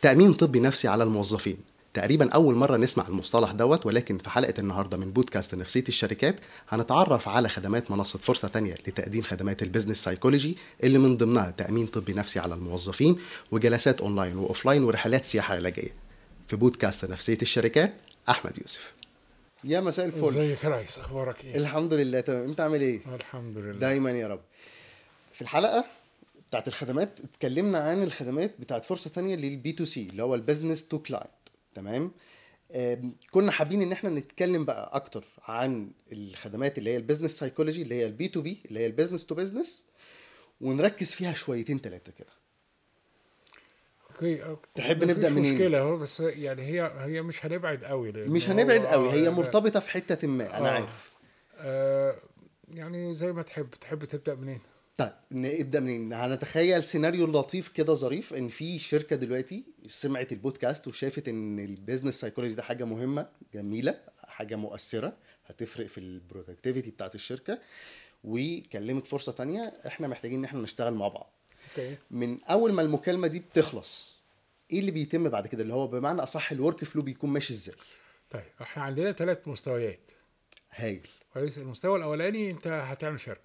تأمين طبي نفسي على الموظفين تقريبا أول مرة نسمع المصطلح دوت ولكن في حلقة النهاردة من بودكاست نفسية الشركات هنتعرف على خدمات منصة فرصة تانية لتقديم خدمات البيزنس سايكولوجي اللي من ضمنها تأمين طبي نفسي على الموظفين وجلسات أونلاين وأوفلاين ورحلات سياحة علاجية في بودكاست نفسية الشركات أحمد يوسف يا مساء الفل ازيك يا ريس اخبارك ايه الحمد لله تمام انت عامل ايه الحمد لله دايما يا رب في الحلقه بتاعت الخدمات اتكلمنا عن الخدمات بتاعت فرصه تانية للبي تو سي اللي هو البيزنس تو كلاينت تمام آم، كنا حابين ان احنا نتكلم بقى اكتر عن الخدمات اللي هي البيزنس سايكولوجي اللي هي البي تو بي اللي هي البيزنس تو بيزنس ونركز فيها شويتين ثلاثه كده اوكي أوكي. تحب مفيش نبدأ منين؟ مشكله اهو بس يعني هي هي مش هنبعد قوي لأن مش هو- هنبعد قوي هي آه، مرتبطه في حته ما انا آه. عارف آه يعني زي ما تحب تحب تبدا منين طيب نبدا منين؟ هنتخيل سيناريو لطيف كده ظريف ان في شركه دلوقتي سمعت البودكاست وشافت ان البيزنس سايكولوجي ده حاجه مهمه جميله حاجه مؤثره هتفرق في البرودكتيفيتي بتاعت الشركه وكلمت فرصه تانية احنا محتاجين ان احنا نشتغل مع بعض اوكي من اول ما المكالمه دي بتخلص ايه اللي بيتم بعد كده اللي هو بمعنى اصح الورك فلو بيكون ماشي ازاي طيب احنا عندنا ثلاث مستويات هايل كويس المستوى الاولاني انت هتعمل شركه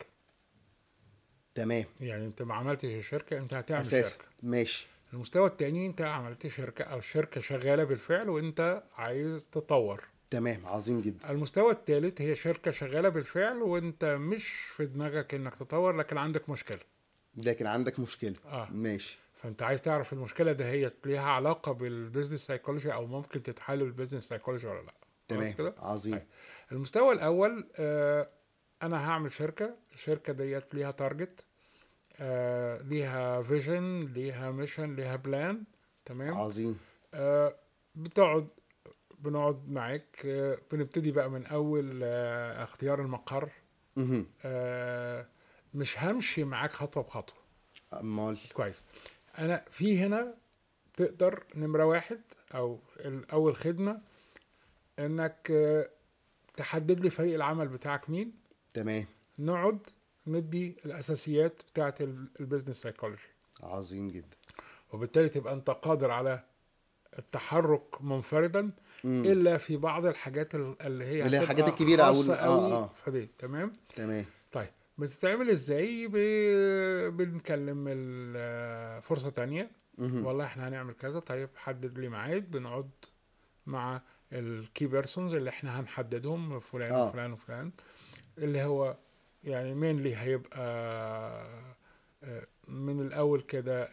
تمام يعني انت ما عملتش الشركه انت هتعمل اساسا شركه ماشي المستوى الثاني انت عملت شركه او الشركه شغاله بالفعل وانت عايز تطور تمام عظيم جدا المستوى الثالث هي شركة شغالة بالفعل وانت مش في دماغك انك تطور لكن عندك مشكلة لكن عندك مشكله آه. ماشي فانت عايز تعرف المشكلة ده هي ليها علاقة بالبيزنس سايكولوجي او ممكن تتحل بالبيزنس سايكولوجي ولا لا تمام خلاص كده عظيم طيب. المستوى الاول آه انا هعمل شركة الشركة ديت ليها تارجت آه ليها فيجن ليها ميشن ليها بلان تمام عظيم آه، بتقعد بنقعد معاك آه، بنبتدي بقى من اول آه، اختيار المقر مهم. آه، مش همشي معاك خطوه بخطوه امال كويس انا في هنا تقدر نمره واحد او ال- اول خدمه انك آه، تحدد لي فريق العمل بتاعك مين تمام نقعد ندي الاساسيات بتاعت البيزنس سايكولوجي عظيم جدا وبالتالي تبقى انت قادر على التحرك منفردا مم. الا في بعض الحاجات ال- اللي هي اللي هي هتبقى الحاجات الكبيرة أو خاصة ال- آه، قوي آه. فدي تمام تمام طيب بتتعمل ازاي ب... بنكلم ال- فرصة تانية مهم. والله احنا هنعمل كذا طيب حدد لي ميعاد بنقعد مع الكي بيرسونز اللي احنا هنحددهم فلان آه. وفلان وفلان اللي هو يعني مينلي هيبقى آه، من الاول كده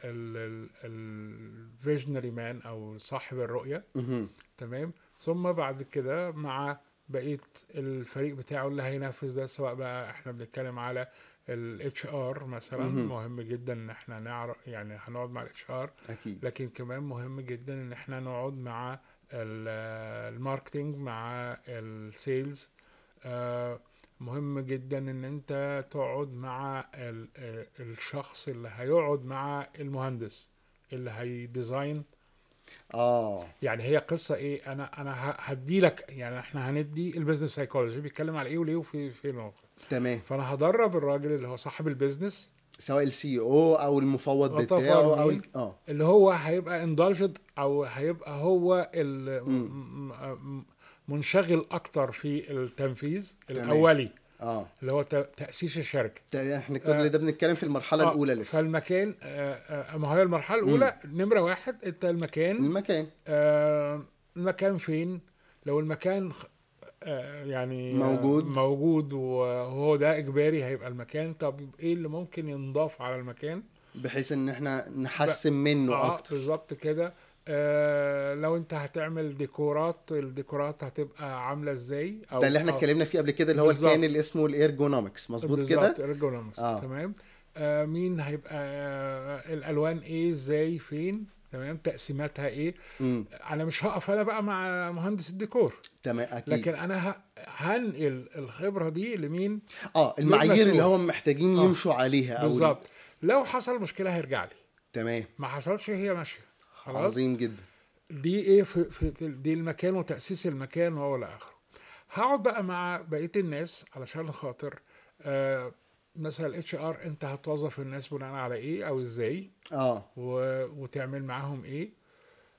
الفيجنري مان او صاحب الرؤيه مهم. تمام ثم بعد كده مع بقيه الفريق بتاعه اللي هينفذ ده سواء بقى احنا بنتكلم على الاتش ار مثلا مهم. مهم جدا ان احنا نعرف يعني هنقعد مع الاتش ار اكيد لكن كمان مهم جدا ان احنا نقعد مع ال- الماركتينج مع السيلز آه، مهم جدا ان انت تقعد مع ال- آه، الشخص اللي هيقعد مع المهندس اللي هيديزاين اه يعني هي قصه ايه انا انا ه- هدي لك يعني احنا هندي البيزنس سايكولوجي بيتكلم على ايه وليه وفي في الموقع تمام فانا هدرب الراجل اللي هو صاحب البيزنس سواء السي او او المفوض وطبعاً بتاعه او مين؟ ال- اه اللي هو هيبقى اندلجد او هيبقى هو ال- م- م- منشغل اكتر في التنفيذ تمام. الاولي اه اللي هو ت- تاسيس الشركه ده احنا كل آه. ده بنتكلم في المرحله آه، الاولى لسه فالمكان آه، آه، ما هي المرحله الاولى نمره واحد انت المكان المكان آه، المكان فين لو المكان خ- آه، يعني آه، موجود. موجود وهو ده اجباري هيبقى المكان طب ايه اللي ممكن ينضاف على المكان بحيث ان احنا نحسن منه اه اكتر بالظبط كده آه لو انت هتعمل ديكورات الديكورات هتبقى عامله ازاي او ده اللي احنا آه، اتكلمنا فيه قبل كده اللي هو بالظبط. الكيان اللي اسمه الايرجونومكس مظبوط بالظبط كده ergonomics آه. تمام آه مين هيبقى آه الالوان ايه ازاي فين تمام تقسيماتها ايه امم انا مش هقف انا بقى مع مهندس الديكور تمام اكيد لكن انا ه- هنقل الخبره دي لمين اه المعايير للمسؤول. اللي هم محتاجين آه. يمشوا عليها او بالظبط لو حصل مشكله هيرجع لي تمام ما حصلش هي ماشيه خلاص عظيم جدا دي ايه في, في دي المكان وتاسيس المكان وهو الى اخره هقعد بقى مع بقيه الناس علشان خاطر آه مثلا الاتش ار انت هتوظف الناس بناء على ايه او ازاي اه و... وتعمل معاهم ايه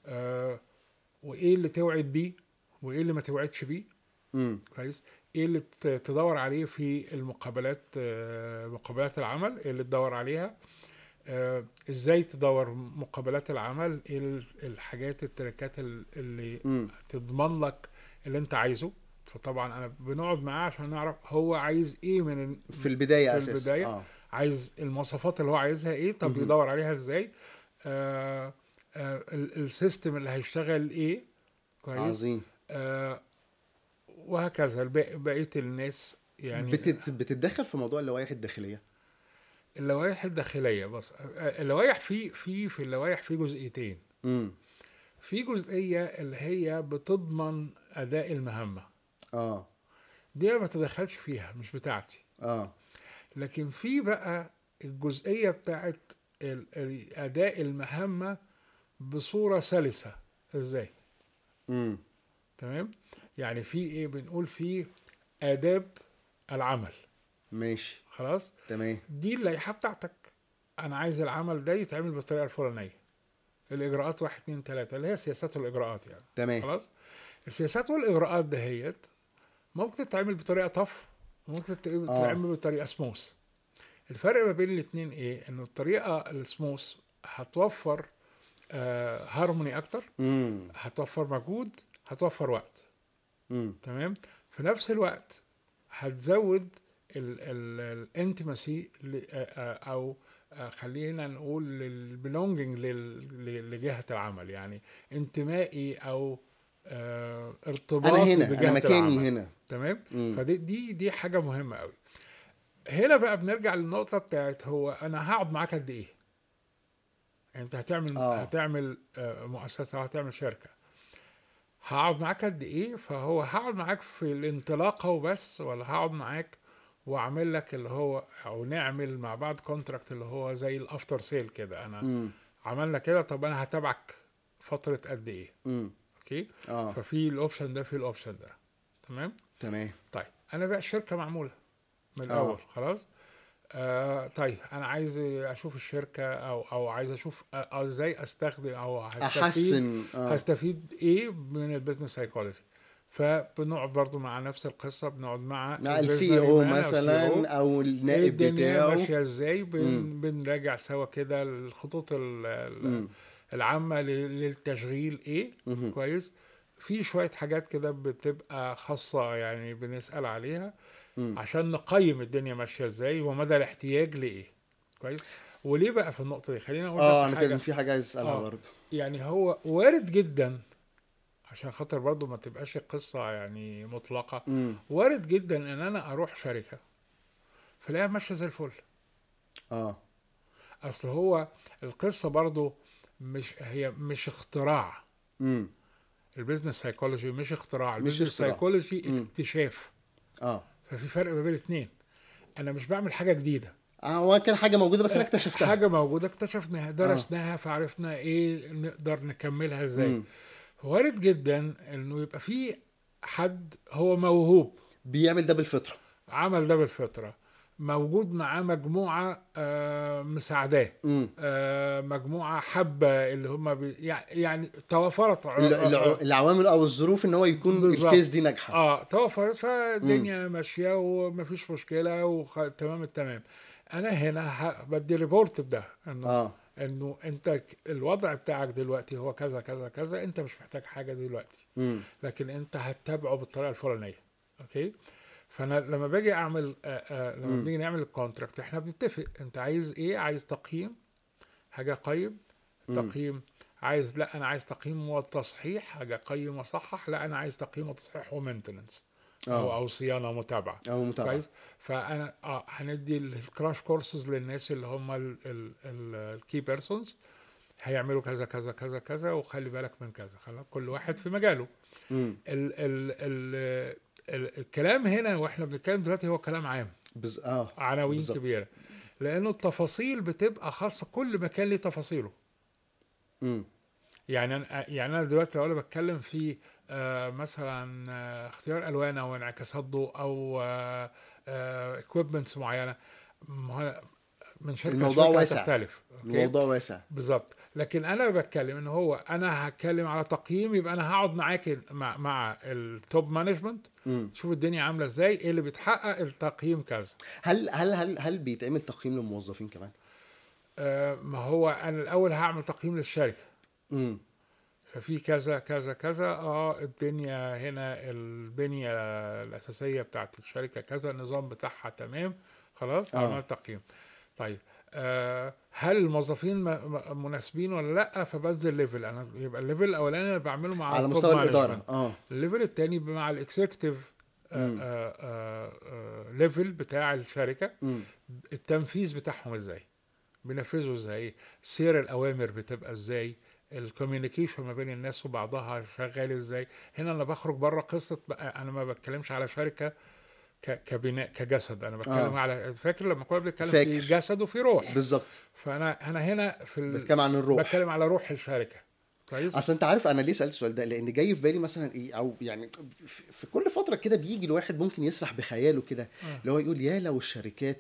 آه وايه اللي توعد بيه وايه اللي ما توعدش بيه امم كويس ايه اللي ت- تدور عليه في المقابلات آه، مقابلات العمل ايه اللي تدور عليها آه، ازاي تدور مقابلات العمل ايه ال- الحاجات التركات ال- اللي امم تضمن لك اللي انت عايزه فطبعا انا بنقعد معاه عشان نعرف هو عايز ايه من ال- في البدايه في اساسا البداية. اه عايز المواصفات اللي هو عايزها ايه طب مهم. يدور عليها ازاي آه آه ال- السيستم اللي هيشتغل ايه كويس عظيم آه وهكذا الباقي- بقيه الناس يعني بتت... بتتدخل في موضوع اللوائح الداخليه اللوائح الداخليه بص آه، اللوائح في في في اللوائح في جزئيتين امم في جزئيه اللي هي بتضمن اداء المهمه اه دي أنا ما تدخلش فيها مش بتاعتي اه لكن في بقى الجزئيه بتاعت ال- ال- اداء المهمه بصوره سلسه ازاي امم تمام يعني في ايه بنقول في آداب العمل ماشي خلاص تمام دي اللائحة بتاعتك أنا عايز العمل ده يتعمل بالطريقة الفلانية الإجراءات واحد اتنين تلاتة اللي هي السياسات والإجراءات يعني تمام خلاص السياسات والإجراءات دهيت ممكن تتعمل بطريقة طف ممكن تتعمل بطريقة سموث الفرق ما بين الاتنين ايه انه الطريقة السموث هتوفر آه هارموني اكتر امم هتوفر مجهود هتوفر وقت امم تمام في نفس الوقت هتزود الانتمسي او آه، خلينا نقول البلونجنج لجهه العمل يعني انتمائي او آه، ارتباط انا هنا بجهة انا مكاني العمل. هنا تمام مم. فدي دي دي حاجه مهمه قوي هنا بقى بنرجع للنقطه بتاعت هو انا هقعد معاك قد ايه يعني انت هتعمل آه. هتعمل آه، مؤسسه وهتعمل شركه هقعد معاك قد ايه فهو هقعد معاك في الانطلاقه وبس ولا هقعد معاك واعمل لك اللي هو او نعمل مع بعض كونتراكت اللي هو زي الافتر سيل كده انا امم عملنا كده طب انا هتابعك فتره قد ايه امم اوكي اه ففي الاوبشن ده في الاوبشن ده تمام تمام طيب انا بقى الشركه معموله من آه. الاول خلاص آه طيب انا عايز اشوف الشركه او او عايز اشوف آه، آه، ازاي استخدم او هستفيد احسن اه هستفيد ايه من البيزنس سايكولوجي فبنقعد برضو مع نفس القصه بنقعد مع مع البيزنس السي او مان أو مثلا CEO. او ايه النائب الدنيا بتاعه ماشيه ازاي بن مم. بنراجع سوا كده الخطوط ال- ال- مم. العامه لل- للتشغيل ايه مهم. كويس في شويه حاجات كده بتبقى خاصه يعني بنسال عليها مم. عشان نقيم الدنيا ماشيه ازاي ومدى الاحتياج لايه كويس وليه بقى في النقطه دي خلينا نقول اه بس انا حاجه كان في حاجه عايز اسالها آه. برضه يعني هو وارد جدا عشان خاطر برضو ما تبقاش القصه يعني مطلقه امم وارد جدا ان انا اروح شركه فلاقيها ماشيه زي الفل اه اصل هو القصه برضو مش هي مش اختراع امم البيزنس سايكولوجي مش اختراع مش البيزنس اختراع. سايكولوجي مم. اكتشاف اه ففي فرق ما بين الاثنين انا مش بعمل حاجه جديده اه هو كان حاجه موجوده بس انا اكتشفتها حاجه موجوده اكتشفناها درسناها فعرفنا ايه نقدر نكملها ازاي مم. وارد جدا انه يبقى في حد هو موهوب بيعمل ده بالفطره عمل ده بالفطره موجود معاه مجموعه آه، مساعداه امم آه، مجموعه حبه اللي هم بي يعني يعني توفرت ع- الع- العوامل او الظروف ان هو يكون بالظبط. الكيس دي ناجحه اه توفرت فالدنيا ماشيه ومفيش مشكله وتمام التمام انا هنا ه- بدي ريبورت بده انه اه انه انت ك- الوضع بتاعك دلوقتي هو كذا كذا كذا انت مش محتاج حاجه دلوقتي امم لكن انت هتتابعه بالطريقه الفلانيه اوكي فانا لما باجي اعمل آه آه لما مم. بنيجي نعمل الكونتراكت احنا بنتفق انت عايز ايه عايز تقييم حاجه قيم مم. تقييم عايز لا انا عايز تقييم وتصحيح حاجه قيم وصحح لا انا عايز تقييم وتصحيح ومينتننس او اه او صيانه ومتابعه او متابعه كويس فانا اه هندي الكراش كورسز للناس اللي هم الكي بيرسونز هيعملوا كذا كذا كذا كذا وخلي بالك من كذا خلي كل واحد في مجاله امم ال ال ال ال الكلام هنا واحنا بنتكلم دلوقتي هو كلام عام بز... اه عناوين بالظبط. كبيره لانه التفاصيل بتبقى خاصه كل مكان ليه تفاصيله امم يعني أنا يعني انا دلوقتي لو انا بتكلم في آه مثلا آه اختيار الوان او انعكاسات ضوء او اكويبمنتس معينه ما هو من شركه الموضوع لشركة واسع. تختلف أوكي؟ الموضوع واسع بالظبط لكن انا بتكلم ان هو انا هتكلم على تقييم يبقى انا هقعد معاك مع مع التوب مانجمنت شوف الدنيا عامله ازاي ايه اللي بتحقق التقييم كذا هل هل هل هل بيتعمل تقييم للموظفين كمان؟ آه ما هو انا الاول هعمل تقييم للشركه امم ففي كذا كذا كذا اه الدنيا هنا البنيه الاساسيه بتاعت الشركه كذا النظام بتاعها تمام خلاص آه. آه. عملت تقييم طيب آه هل الموظفين م- م- مناسبين ولا لا فبنزل ليفل انا يبقى الليفل الاولاني انا بعمله مع على التوب مستوى الاداره مانجمنت. اه الليفل الثاني مع الاكزيكتيف ليفل بتاع الشركه مم. التنفيذ بتاعهم ازاي بينفذوا ازاي سير الاوامر بتبقى ازاي الكوميونيكيشن ما بين الناس وبعضها شغال ازاي هنا انا بخرج بره قصه بقى انا ما بتكلمش على شركه ك- كبناء كجسد انا بتكلم آه. آه. على فاكر لما كنا بنتكلم فاكر. في جسد وفي روح بالظبط فانا انا هنا في ال... بتكلم عن الروح بتكلم على روح الشركه كويس اصل انت عارف انا ليه سالت السؤال ده لان جاي في بالي مثلا ايه او يعني في في كل فتره كده بيجي الواحد ممكن يسرح بخياله كده اللي هو يقول يا لو الشركات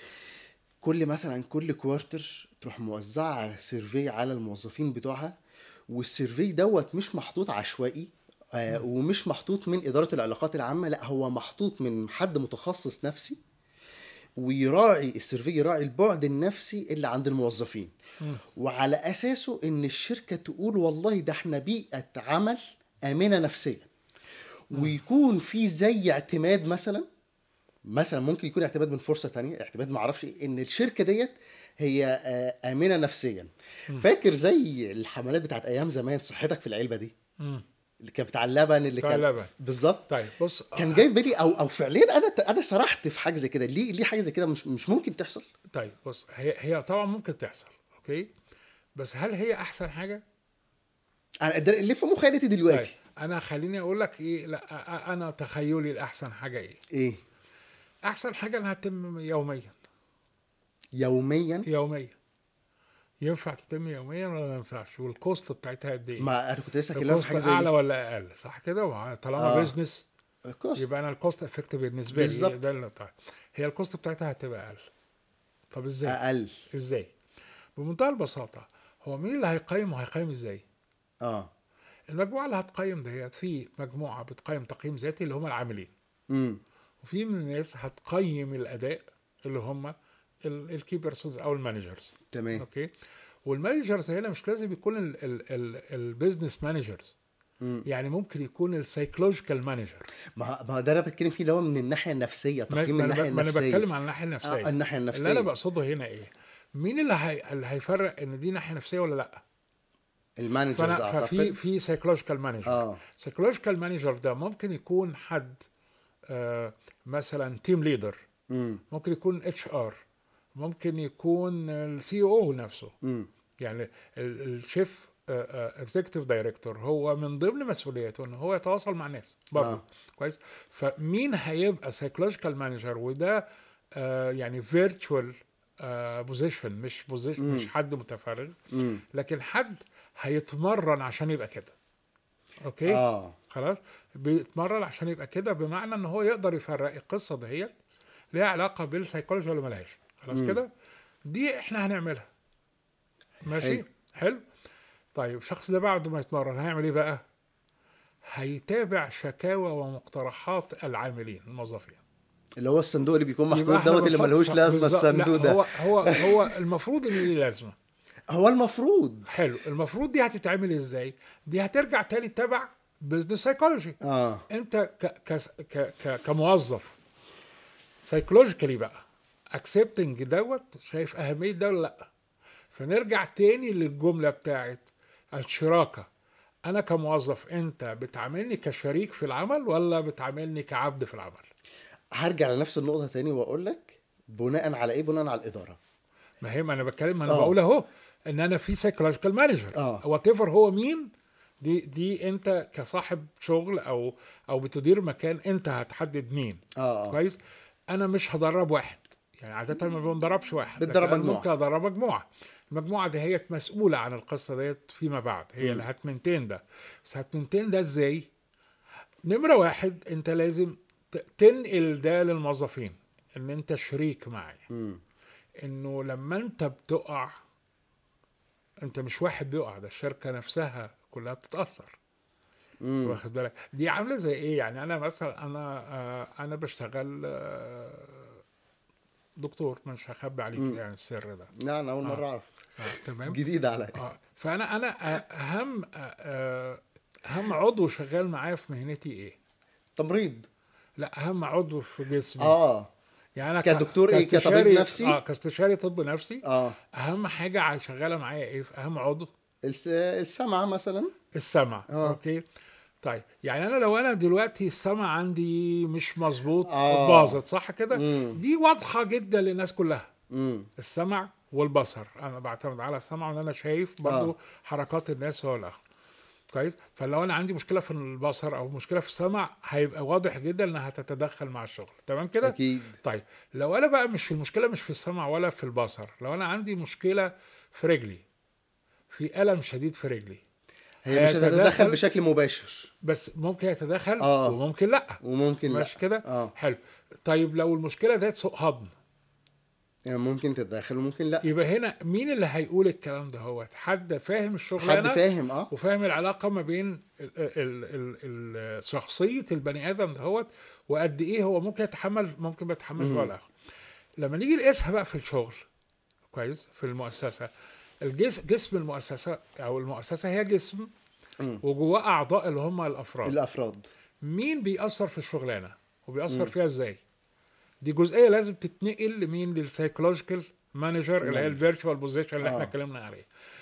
كل مثلا كل كوارتر تروح موزعه سيرفي على الموظفين بتوعها والسيرفي دوت مش محطوط عشوائي آه ومش محطوط من اداره العلاقات العامه لا هو محطوط من حد متخصص نفسي ويراعي السيرفي يراعي البعد النفسي اللي عند الموظفين وعلى اساسه ان الشركه تقول والله ده احنا بيئه عمل امنه نفسيا ويكون في زي اعتماد مثلا مثلا ممكن يكون اعتماد من فرصه تانية اعتماد ما اعرفش إيه، ان الشركه ديت هي آه، امنه نفسيا فاكر زي الحملات بتاعت ايام زمان صحتك في العلبه دي مم. اللي كانت بتاع اللبن اللي بتاع كان اللبن. بالظبط طيب بص كان جاي في بالي او او فعليا انا انا سرحت في حاجه زي كده ليه ليه حاجه زي كده مش مش ممكن تحصل طيب بص هي هي طبعا ممكن تحصل اوكي بس هل هي احسن حاجه انا ده اللي في مخيلتي طيب دلوقتي انا خليني اقول لك ايه لا أ- أ- انا تخيلي الاحسن حاجه ايه ايه احسن حاجه انها تتم يوميا يوميا يوميا ينفع تتم يوميا ولا ما ينفعش والكوست بتاعتها قد ايه ما انا كنت لسه هكلمك في حاجه الكوست زي اعلى دي ولا اقل صح كده وع- طالما آه. آه. بيزنس كوست يبقى انا الكوست افكتيف بالنسبه لي بالظبط. ده اللي طيب هي الكوست بتاعتها هتبقى اقل طب ازاي اقل ازاي بمنتهى البساطه هو مين اللي هيقيم وهيقيم ازاي اه المجموعه اللي هتقيم ديت في مجموعه بتقيم تقييم ذاتي اللي هم العاملين امم وفي من الناس هتقيم الاداء اللي هم الكي بيرسونز او المانجرز تمام اوكي والمانجرز هنا مش لازم يكون البيزنس مانجرز مم. يعني ممكن يكون السايكولوجيكال مانجر ما ما ده انا بتكلم فيه اللي هو من الناحيه النفسيه تقييم من ما الناحيه انا ب- ما أنا النفسيه بتكلم عن الناحيه النفسيه آه الناحيه اللي انا النفسيه بقصده هنا ايه مين اللي, هي... اللي هيفرق ان دي ناحيه نفسيه ولا لا المانجرز فانا ففي اعتقد في سايكولوجيكال مانجر اه سايكولوجيكال مانجر ده ممكن يكون حد آه مثلا تيم ليدر امم ممكن يكون اتش ار ممكن يكون السي او نفسه امم يعني الشيف اكزيكتيف دايركتور هو من ضمن مسؤولياته ان هو يتواصل مع الناس برضه آه. آه. كويس فمين هيبقى سايكولوجيكال مانجر وده آه يعني فيرتشوال بوزيشن مش بوزيشن مش حد متفرغ امم لكن حد هيتمرن عشان يبقى كده اوكي اه خلاص بيتمرن عشان يبقى كده بمعنى ان هو يقدر يفرق القصه دهيت ليها علاقه بالسيكولوجي ولا ملهاش خلاص كده دي احنا هنعملها ماشي حلو. حلو, حلو. طيب الشخص ده بعد ما يتمرن هيعمل ايه بقى هيتابع شكاوى ومقترحات العاملين الموظفين اللي هو الصندوق اللي بيكون يبقى محطوط احنا دوت اللي بنحط- ملهوش لازمه بالظبط. لا، الصندوق ده هو هو هو المفروض ان ليه لازمه هو المفروض حلو المفروض دي هتتعمل ازاي دي هترجع تاني تبع بزنس سايكولوجي اه انت ك ك ك ك كموظف سايكولوجيكالي بقى اكسبتنج دوت شايف اهميه ده ولا لا فنرجع تاني للجمله بتاعت الشراكه انا كموظف انت بتعاملني كشريك في العمل ولا بتعاملني كعبد في العمل هرجع لنفس النقطه تاني واقول لك بناء على ايه بناء على الاداره ما هي ما انا بتكلم ما انا آه. بقول اهو ان انا في سايكولوجيكال مانجر آه. وات ايفر هو مين دي دي انت كصاحب شغل او او بتدير مكان انت هتحدد مين اه اه كويس انا مش هدرب واحد يعني عاده ما بندربش واحد بتدرب لكن أنا مجموعة. ممكن ادرب مجموعه المجموعه دي هي مسؤوله عن القصه ديت فيما بعد هي اللي هتمنتين ده بس هتمنتين ده ازاي نمره واحد انت لازم ت- تنقل ده للموظفين ان انت شريك معايا مم. انه لما انت بتقع انت مش واحد بيقع ده الشركه نفسها كلها بتتاثر مم. واخد بالك دي عامله زي ايه يعني انا مثلا انا آه انا بشتغل آه دكتور مش هخبي عليك مم. يعني السر ده لا انا اول آه. مره اعرف آه تمام جديده عليا اه فانا انا آه، اهم آه، آه، اهم عضو شغال معايا في مهنتي ايه تمريض لا اهم عضو في جسمي اه يعني انا ك- كدكتور إيه؟ كطبيب كاستشاري- نفسي؟ اه كاستشاري طب نفسي اه اهم حاجه ع- شغاله معايا ايه في اهم عضو الس- السمع مثلا السمع آه. اوكي طيب يعني انا لو انا دلوقتي السمع عندي مش مظبوط آه. باظت صح كده مم. دي واضحه جدا للناس كلها امم السمع والبصر انا بعتمد على السمع وان انا شايف برضو آه. حركات الناس هو الاخر كويس فلو انا عندي مشكله في البصر او مشكله في السمع هيبقى واضح جدا انها هتتدخل مع الشغل تمام كده اكيد طيب لو انا بقى مش المشكله مش في السمع ولا في البصر لو انا عندي مشكله في رجلي في الم شديد في رجلي هي مش هيتدخل- هتتدخل بشكل مباشر بس ممكن يتدخل آه. وممكن لا وممكن لا ماشي كده اه حلو طيب لو المشكله ديت سوء هضم يعني ممكن تتدخل وممكن لا يبقى هنا مين اللي هيقول الكلام ده هو حد فاهم الشغلانه حد فاهم اه وفاهم العلاقه ما بين ال- ال- ال- ال- شخصيه البني ادم دهوت وقد ايه هو ممكن يتحمل ممكن ما يتحملش ولا اخر لما نيجي نقيسها بقى في الشغل كويس في المؤسسه الجسم جسم المؤسسه او المؤسسه هي جسم مم. وجواه اعضاء اللي هم الافراد الافراد مين بيأثر في الشغلانه وبيأثر فيها ازاي دي جزئيه لازم تتنقل لمين للسايكولوجيكال مانجر اللي هي الفيرتشوال بوزيشن اللي احنا آه. اتكلمنا عليه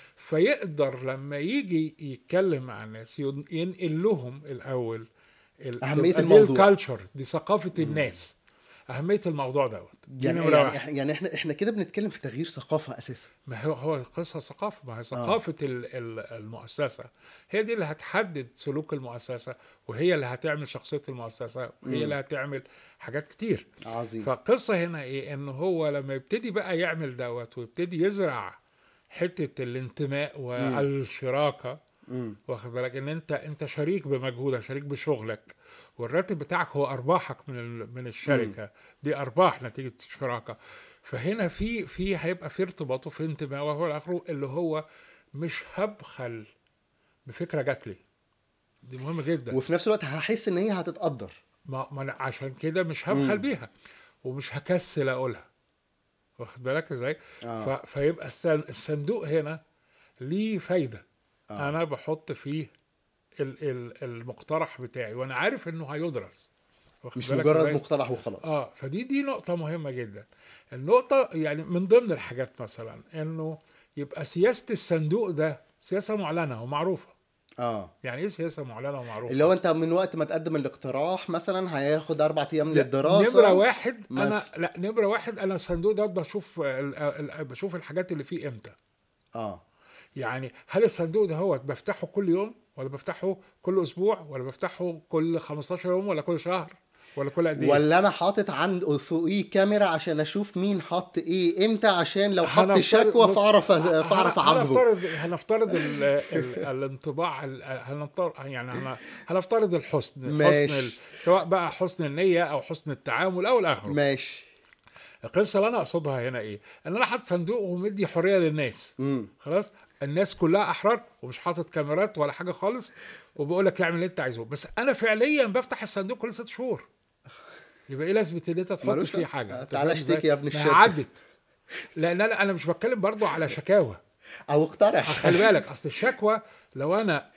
فيقدر لما يجي يتكلم مع الناس ين- ينقل لهم الاول ال- أهمية تبقى الموضوع. دي الكالتشر دي ثقافه الناس اهميه الموضوع دوت دي يعني نمرة يعني, واحد. إح- يعني احنا احنا كده بنتكلم في تغيير ثقافه اساسا ما هو هو قصة ثقافة ما هي ثقافة ال- ال- المؤسسة هي دي اللي هتحدد سلوك المؤسسة وهي اللي هتعمل شخصية المؤسسة وهي اللي هتعمل حاجات كتير عظيم فالقصة هنا ايه ان هو لما يبتدي بقى يعمل دوت ويبتدي يزرع حتة الانتماء والشراكة مم. واخد بالك ان انت انت شريك بمجهودك شريك بشغلك والراتب بتاعك هو ارباحك من ال- من الشركه دي ارباح نتيجه الشراكه فهنا في في هيبقى في ارتباط وفي انتماء وهو الاخر اللي هو مش هبخل بفكره جات لي دي مهمه جدا وفي نفس الوقت هحس ان هي هتتقدر ما ما أنا عشان كده مش هبخل بيها ومش هكسل اقولها واخد بالك ازاي آه. ف... فيبقى السن... الصندوق هنا ليه فايده آه. انا بحط فيه ال... ال... المقترح بتاعي وانا عارف انه هيدرس واخد مش بالك مجرد إزاي؟ مقترح وخلاص اه فدي دي نقطة مهمة جدا. النقطة يعني من ضمن الحاجات مثلا انه يبقى سياسة الصندوق ده سياسة معلنة ومعروفة. اه يعني ايه سياسة معلنة ومعروفة؟ اللي هو انت من وقت ما تقدم الاقتراح مثلا هياخد اربع ايام لا، للدراسه نمرة واحد انا مثلا. لا نمرة واحد انا الصندوق ده بشوف ال- ال- بشوف الحاجات اللي فيه امتى. اه يعني هل الصندوق ده هو بفتحه كل يوم ولا بفتحه كل اسبوع ولا بفتحه كل 15 يوم ولا كل شهر ولا كل قد ايه؟ ولا انا حاطط عند فوقيه كاميرا عشان اشوف مين حط ايه امتى عشان لو حط هنفترض- شكوى بص، فاعرف هن- فاعرف اعاقبه هنفترض هنفترض ال ال الانطباع ال- هنفترض يعني هن- هنفترض الحسن ماشي. حسن ال- سواء بقى حسن النية او حسن التعامل او الاخر ماشي القصة اللي انا اقصدها هنا ايه ان انا حاطط صندوق ومدي حرية للناس امم خلاص الناس كلها احرار ومش حاطط كاميرات ولا حاجه خالص وبقول لك اعمل اللي انت عايزه بس انا فعليا بفتح الصندوق كل ست شهور يبقى ايه لازمه ان انت تحط ملوش فيه لازمة. حاجه آه، أنت تعالى فاهم إزاي؟ اشتكي يا ابن ما هي الشركة. عدت لان انا انا مش بتكلم برضو على شكاوى او اقترح خلي بالك اصل الشكوى لو انا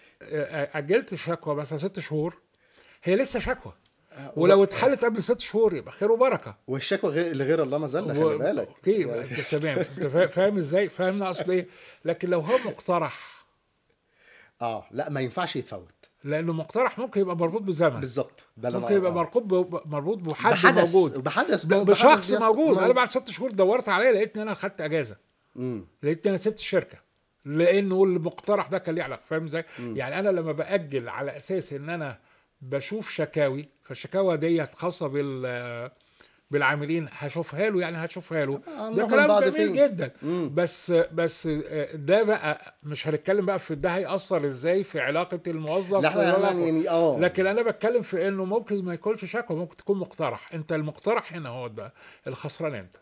اجلت الشكوى مثلا ست شهور هي لسه شكوى ولو اتحلت قبل ست شهور يبقى خير وبركه والشكوى غير لغير الله ما زال خلي و- بالك اوكي انت تمام انت فا- فاهم ازاي فاهمنا اقصد ايه لكن لو هو مقترح اه لا ما ينفعش يتفوت لانه مقترح ممكن يبقى مربوط بزمن بالظبط ده اللي ممكن أنا- يبقى آه. مربوط ب- مربوط بحد بحدث موجود بحدث ب- بحدث بشخص بيحصل. موجود آه. انا بعد ست شهور دورت عليه لقيت ان انا خدت اجازه مم. لقيت ان انا سبت الشركه لانه المقترح ده كان ليه علاقه فاهم ازاي؟ يعني انا لما باجل على اساس ان انا بشوف شكاوي فالشكاوى ديت خاصه بال بالعاملين هشوفها له يعني هشوفها له آه، ده نروح كلام لبعض جميل فين؟ جدا مم. بس بس ده بقى مش هنتكلم بقى في ده هيأثر ازاي في علاقه الموظف لا احنا والعلاقة. أنا يعني اه لكن انا بتكلم في انه ممكن ما يكونش شكوى ممكن تكون مقترح انت المقترح هنا هو ده الخسران انت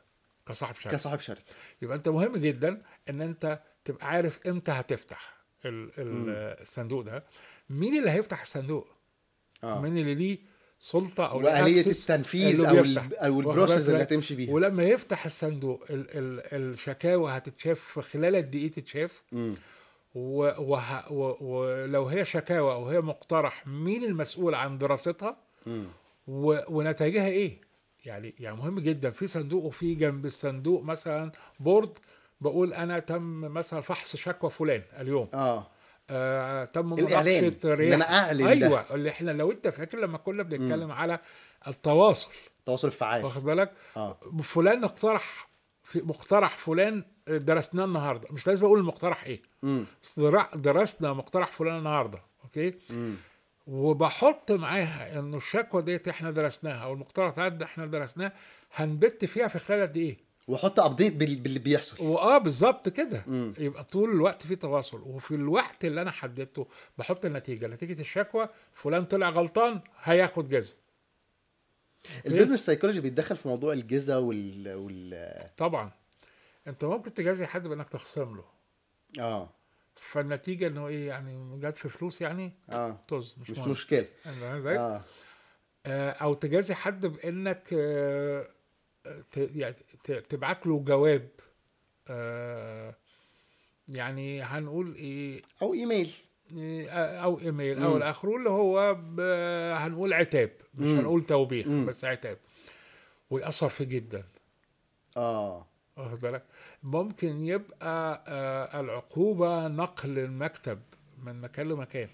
كصاحب شركه كصاحب شركه يبقى انت مهم جدا ان انت تبقى عارف امتى هتفتح ال- ال- الصندوق ده مين اللي هيفتح الصندوق اه مين اللي ليه سلطه او ليه واليه access التنفيذ اللي او بيفتح. ال- او واخد البروسيس بالك اللي ازاي؟ هتمشي بيها ولما يفتح الصندوق ال ال الشكاوى هتتشاف في خلال قد ايه تتشاف مم. و- وه- و- ولو هي شكاوى او هي مقترح مين المسؤول عن دراستها مم. و- ونتائجها ايه يعني يعني مهم جدا في صندوق وفي جنب الصندوق مثلا بورد بقول انا تم مثلا فحص شكوى فلان اليوم اه آه تم الإعلان، مناقشه إن رياح أنا أعلن ده. ايوه اللي احنا لو انت فاكر لما كنا بنتكلم على التواصل التواصل الفعال واخد بالك اه فلان اقترح في مقترح فلان درسناه النهارده مش لازم اقول المقترح ايه مم. بس درا- درسنا مقترح فلان النهارده اوكي مم. وبحط معاها انه الشكوى ديت احنا درسناها او المقترح ده احنا درسناه هنبت فيها في خلال قد ايه واحط ابديت بال- باللي بيحصل واه بالظبط كده مم. يبقى طول الوقت في تواصل وفي الوقت اللي انا حددته بحط النتيجه نتيجه الشكوى فلان طلع غلطان هياخد جزء البيزنس سايكولوجي بيتدخل في موضوع الجزا وال وال طبعا انت ممكن تجازي حد بانك تخصم له اه فالنتيجه انه ايه يعني جت في فلوس يعني اه طز مش, مش مهم. مشكله فاهم ازاي؟ اه آه، او تجازي حد بانك آه، ت- يعني ت- تبعت له جواب آه، يعني هنقول ايه او ايميل إيه، او ايميل او مم. الاخره اللي هو ب- هنقول عتاب مش مم. هنقول توبيخ مم. بس عتاب ويأثر فيه جدا اه واخد بالك ممكن يبقى آه، العقوبة نقل المكتب من مكان لمكان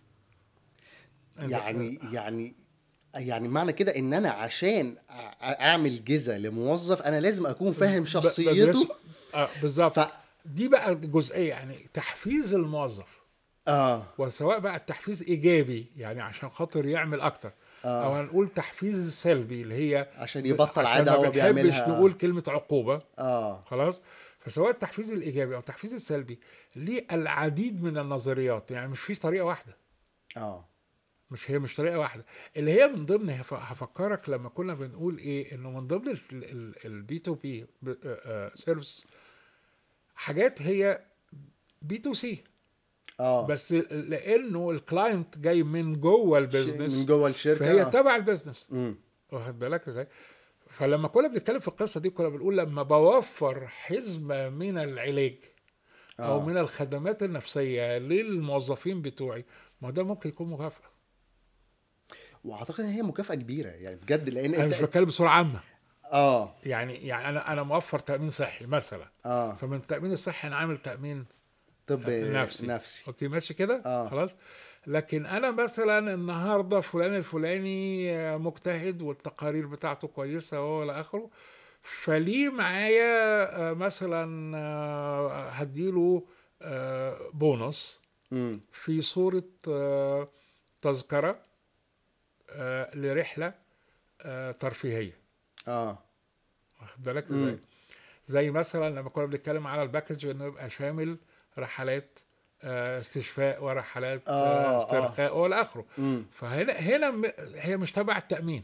يعني يعني يعني معنى كده ان انا عشان أ- اعمل جزا لموظف انا لازم اكون فاهم ب- شخصيته بدرسه- آه بالظبط ف دي بقى جزئية يعني تحفيز الموظف اه وسواء بقى التحفيز ايجابي يعني عشان خاطر يعمل اكتر آه. او هنقول تحفيز سلبي اللي هي عشان يبطل عشان عاده ما هو بنحبش بيعملها نقول كلمة عقوبة اه خلاص فسواء التحفيز الايجابي او التحفيز السلبي ليه العديد من النظريات يعني مش في طريقه واحده اه مش هي مش طريقه واحده اللي هي من ضمن هف- هفكرك لما كنا بنقول ايه انه من ضمن البي تو بي سيرفيس حاجات هي بي تو سي اه بس لانه الكلاينت جاي من جوه شيء البيزنس من جوه الشركه فهي آه. تبع البيزنس مم. واخد بالك ازاي فلما كنا بنتكلم في القصه دي كنا بنقول لما بوفر حزمه من العلاج او آه. من الخدمات النفسيه للموظفين بتوعي ما ده ممكن يكون مكافاه واعتقد ان هي مكافاه كبيره يعني بجد لان انا انت مش بتكلم بصوره عامه اه يعني يعني انا انا موفر تامين صحي مثلا اه فمن التامين الصحي انا عامل تامين طب نفسي نفسي اوكي ماشي كده آه. خلاص لكن انا مثلا النهارده فلان الفلاني آه، مجتهد والتقارير بتاعته كويسه والى اخره فليه معايا آه، مثلا آه، هديله آه، بونص مم. في صوره آه، تذكره آه، لرحله آه، ترفيهيه اه واخد بالك مم. ازاي زي مثلا لما كنا بنتكلم على الباكج انه يبقى شامل رحلات آه، استشفاء ورحلات آه، آه، آه. استرخاء والى اخره مم. فهنا هنا م- هي مش تبع التامين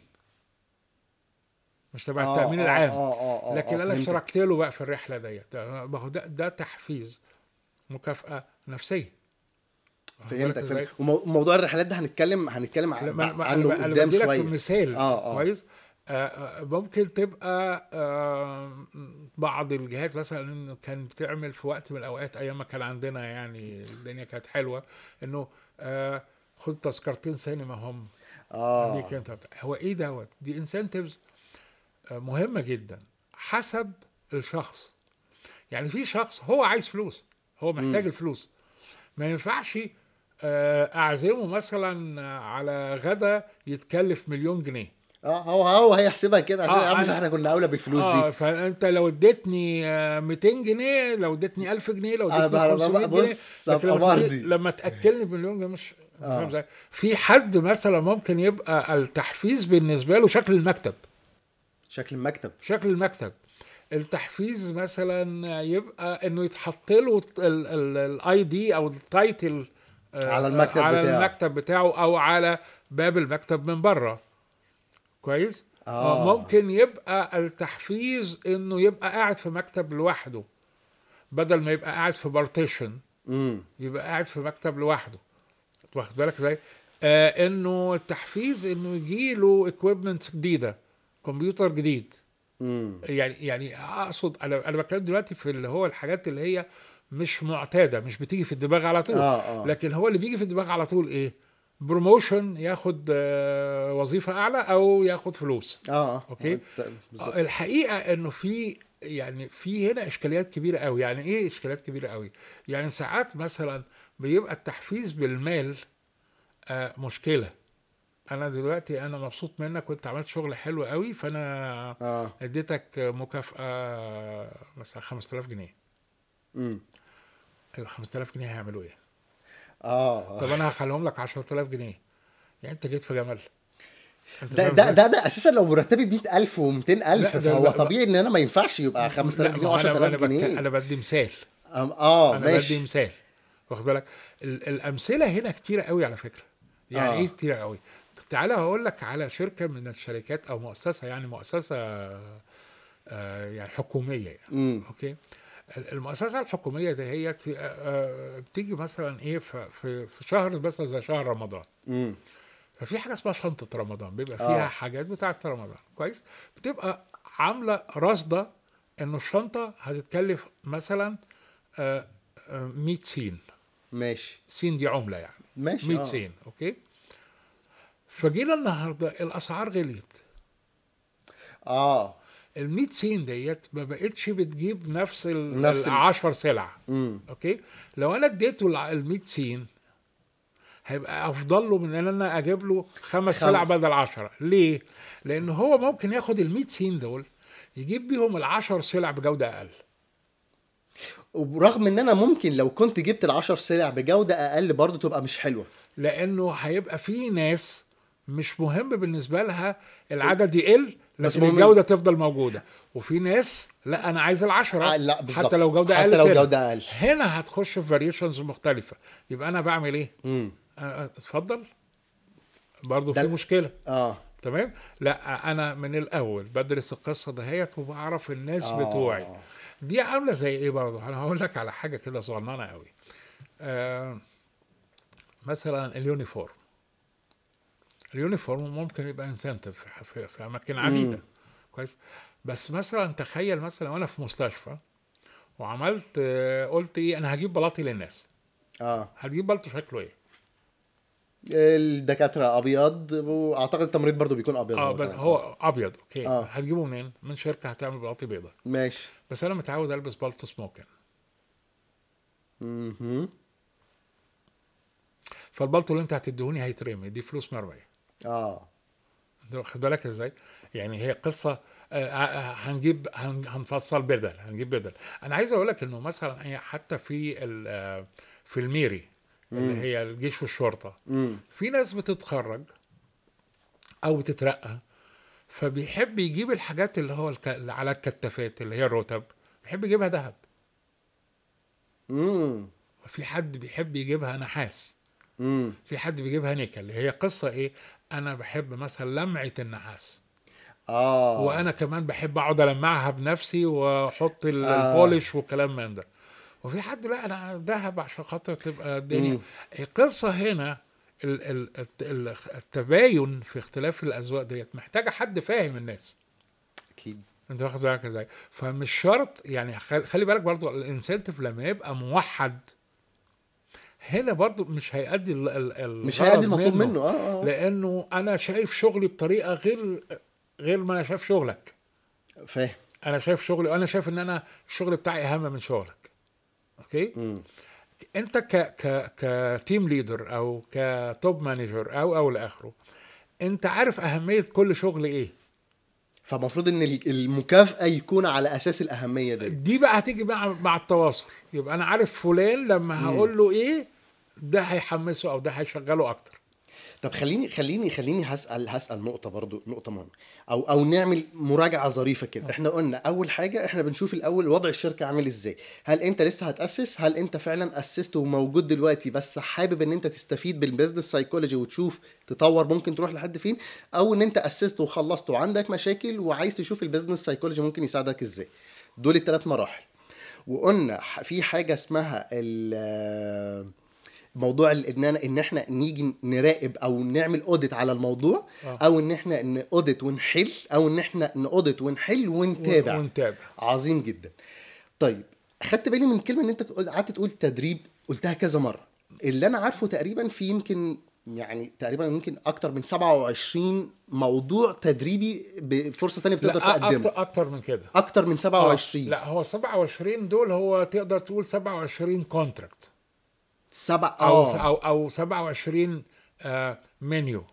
مش تبع آه، التامين آه، العام آه، آه، آه، لكن آه، انا فهمتك. اشتركت له بقى في الرحله ديت ما هو ده ده تحفيز مكافاه نفسيه واخد بالك فهمتك إزاي؟ فهمت وموضوع الرحلات ده هنتكلم هنتكلم عن- لما لما عنه انا قدام بدي لك شويه مثال آه، آه. كويس آه، آه، ممكن تبقى آه، بعض الجهات مثلا إنه كان بتعمل في وقت من الاوقات ايام ما كان عندنا يعني الدنيا كانت حلوه انه آه، خد تذكرتين سينما هم اه ليك انت بتاع. هو ايه دوت دي انسنتفز مهمه جدا حسب الشخص يعني في شخص هو عايز فلوس هو محتاج الفلوس ما ينفعش آه، اعزمه مثلا على غدا يتكلف مليون جنيه اه هو هو هيحسبها كده عشان آه، يا عم مش أنا- احنا كنا اولى بالفلوس اه دي فانت لو اديتني آه، 200 جنيه لو اديتني 1000 جنيه لو أنا اديتني بقى- 500 بقى- جنيه بص، لكن أبقى لما تدي- مرضي. لما تاكلني بمليون جنيه مش آه. فاهم ازاي في حد مثلا ممكن يبقى التحفيز بالنسبه له شكل المكتب شكل المكتب شكل المكتب التحفيز مثلا يبقى انه يتحط له الاي دي او التايتل آه، على المكتب على بتاعه. المكتب بتاعه او على باب المكتب من بره كويس آه. ممكن يبقى التحفيز انه يبقى قاعد في مكتب لوحده بدل ما يبقى قاعد في بارتيشن امم يبقى قاعد في مكتب لوحده واخد بالك ازاي آه انه التحفيز انه يجي له اكويبمنت جديده كمبيوتر جديد امم يعني يعني اقصد انا انا بتكلم دلوقتي في اللي هو الحاجات اللي هي مش معتاده مش بتيجي في الدماغ على طول آه، آه. لكن هو اللي بيجي في الدماغ على طول ايه بروموشن ياخد آه، وظيفه اعلى او ياخد فلوس اه أوكي. آه، بالظبط. آه، الحقيقه انه في يعني في هنا اشكاليات كبيره قوي يعني ايه اشكاليات كبيره قوي يعني ساعات مثلا بيبقى التحفيز بالمال آه مشكله انا دلوقتي انا مبسوط منك وانت عملت شغل حلو قوي فانا اه اديتك مكافاه مثلا 5000 جنيه امم ايوه 5000 جنيه هيعملوا ايه اه طب انا هخليهم لك 10000 جنيه يعني انت جيت في جمال أنت ده فاهم ده إزاي؟ ده, ده اساسا لو مرتبي 100000 و200000 لا، ده- فهو لا، طبيعي ان انا ما ينفعش يبقى 5000 لا، جنيه ما هو أنا- و10000 أنا بتك- جنيه انا بدي مثال أم- اه انا بدي ماشي مثال واخد بالك ال- الامثله هنا كتيره قوي على فكره يعني آه. ايه كتيره قوي تعالى هقول لك على شركه من الشركات او مؤسسه يعني مؤسسه آه، يعني حكوميه يعني امم اوكي ال- المؤسسه الحكوميه دي هي ت- آه، آه، بتيجي مثلا ايه في في في شهر مثلا زي شهر رمضان امم ففي حاجه اسمها شنطه رمضان بيبقى آه. فيها حاجات بتاعه رمضان كويس بتبقى عامله رصده انه الشنطه هتتكلف مثلا آه، آه، 100 سين ماشي سين دي عمله يعني ماشي 100 آه. سين اوكي فجينا النهارده الاسعار غليت اه ال 100 سين ديت ما بقتش بتجيب نفس ال نفس ال- 10 سلع امم اوكي لو انا اديته ال 100 سين هيبقى افضل له من ان انا اجيب له خمس سلع خمس. بدل 10 ليه لان هو ممكن ياخد ال 100 سين دول يجيب بيهم ال 10 سلع بجوده اقل ورغم ان انا ممكن لو كنت جبت العشر سلع بجودة اقل برضو تبقى مش حلوة لانه هيبقى في ناس مش مهم بالنسبه لها العدد يقل بس لكن مهم- الجوده تفضل موجوده وفي ناس لا انا عايز العشرة آه، لا، بالظبط. حتى لو جوده حتى اقل لو سنة. جودة أقل. هنا هتخش في فاريشنز مختلفه يبقى انا بعمل ايه امم أه، اتفضل برضه ده في ال- مشكله اه تمام لا انا من الاول بدرس القصه دهيت وبعرف الناس آه. بتوعي دي عامله زي ايه برضه انا هقول لك على حاجه كده صغننه قوي آه مثلا اليونيفورم اليونيفورم ممكن يبقى انسنتيف في, في, في اماكن عديده كويس بس مثلا تخيل مثلا وانا في مستشفى وعملت آه، قلت ايه انا هجيب بلاطي للناس اه هتجيب بلطو شكله ايه الدكاترة ابيض واعتقد التمريض برضو بيكون ابيض اه هو بس كمان. هو ابيض اوكي آه. هتجيبه منين من شركه هتعمل بلاطي بيضاء ماشي بس انا متعود البس بلطو سموكن امم فالبلطو اللي انت هتديهوني هيترمي دي فلوس مرميه اه انت واخد بالك ازاي يعني هي قصه آه، آه، هنجيب هن- هنفصل بدل هنجيب بدل انا عايز اقول لك انه مثلا هي حتى في ال- آه، في الميري اللي هي الجيش والشرطه امم في ناس بتتخرج او بتترقى فبيحب يجيب الحاجات اللي هو الك... اللي على الكتافات اللي هي الرتب بيحب يجيبها ذهب امم وفي حد بيحب يجيبها نحاس امم في حد بيجيبها نيكل هي قصة ايه انا بحب مثلا لمعة النحاس اه وانا كمان بحب اقعد المعها بنفسي واحط ال- آه. البولش والكلام من ده وفي حد لا انا ذهب عشان خاطر تبقى الدنيا مم. القصة هنا ال- ال- الت- ال- التباين في اختلاف الاذواق ديت محتاجة حد فاهم الناس اكيد انت واخد بالك ازاي فمش شرط يعني خل- خلي بالك برضو الانسنتيف لما يبقى موحد هنا برضو مش هيأدي ال- ال- مش الغرض هيأدي المطلوب منه اه اه لانه انا شايف شغلي بطريقه غير غير ما انا شايف شغلك فاهم انا شايف شغلي وانا شايف ان انا الشغل بتاعي اهم من شغلك اوكي امم انت ك ك كتيم ليدر او كتوب مانجر او او لاخره انت عارف اهميه كل شغل ايه فالمفروض ان ال- المكافأة يكون على اساس الاهمية دي دي بقى هتيجي مع مع التواصل يبقى انا عارف فلان لما هقول له ايه ده هيحمسه او ده هيشغله اكتر طب خليني خليني خليني هسال هسال نقطه برضو نقطه مهمه او او نعمل مراجعه ظريفه كده احنا قلنا اول حاجه احنا بنشوف الاول وضع الشركه عامل ازاي هل انت لسه هتاسس هل انت فعلا اسست وموجود دلوقتي بس حابب ان انت تستفيد بالبيزنس سايكولوجي وتشوف تطور ممكن تروح لحد فين او ان انت اسست وخلصت وعندك مشاكل وعايز تشوف البيزنس سايكولوجي ممكن يساعدك ازاي دول الثلاث مراحل وقلنا ح- في حاجه اسمها ال موضوع ال- ان انا ان احنا نيجي نراقب او نعمل اوديت على الموضوع آه. او ان احنا ناوديت ونحل او ان احنا ناوديت ونحل ونتابع ونتابع عظيم جدا طيب خدت بالي من كلمه ان انت قل- قعدت تقول تدريب قلتها كذا مره اللي انا عارفه تقريبا في يمكن يعني تقريبا يمكن اكتر من 27 موضوع تدريبي بفرصه تانية بتقدر لا تقدمه اكتر اكتر من كده اكتر من 27 آه، لا هو 27 دول هو تقدر تقول 27 كونتراكت سبع او اه او او 27 آه منيو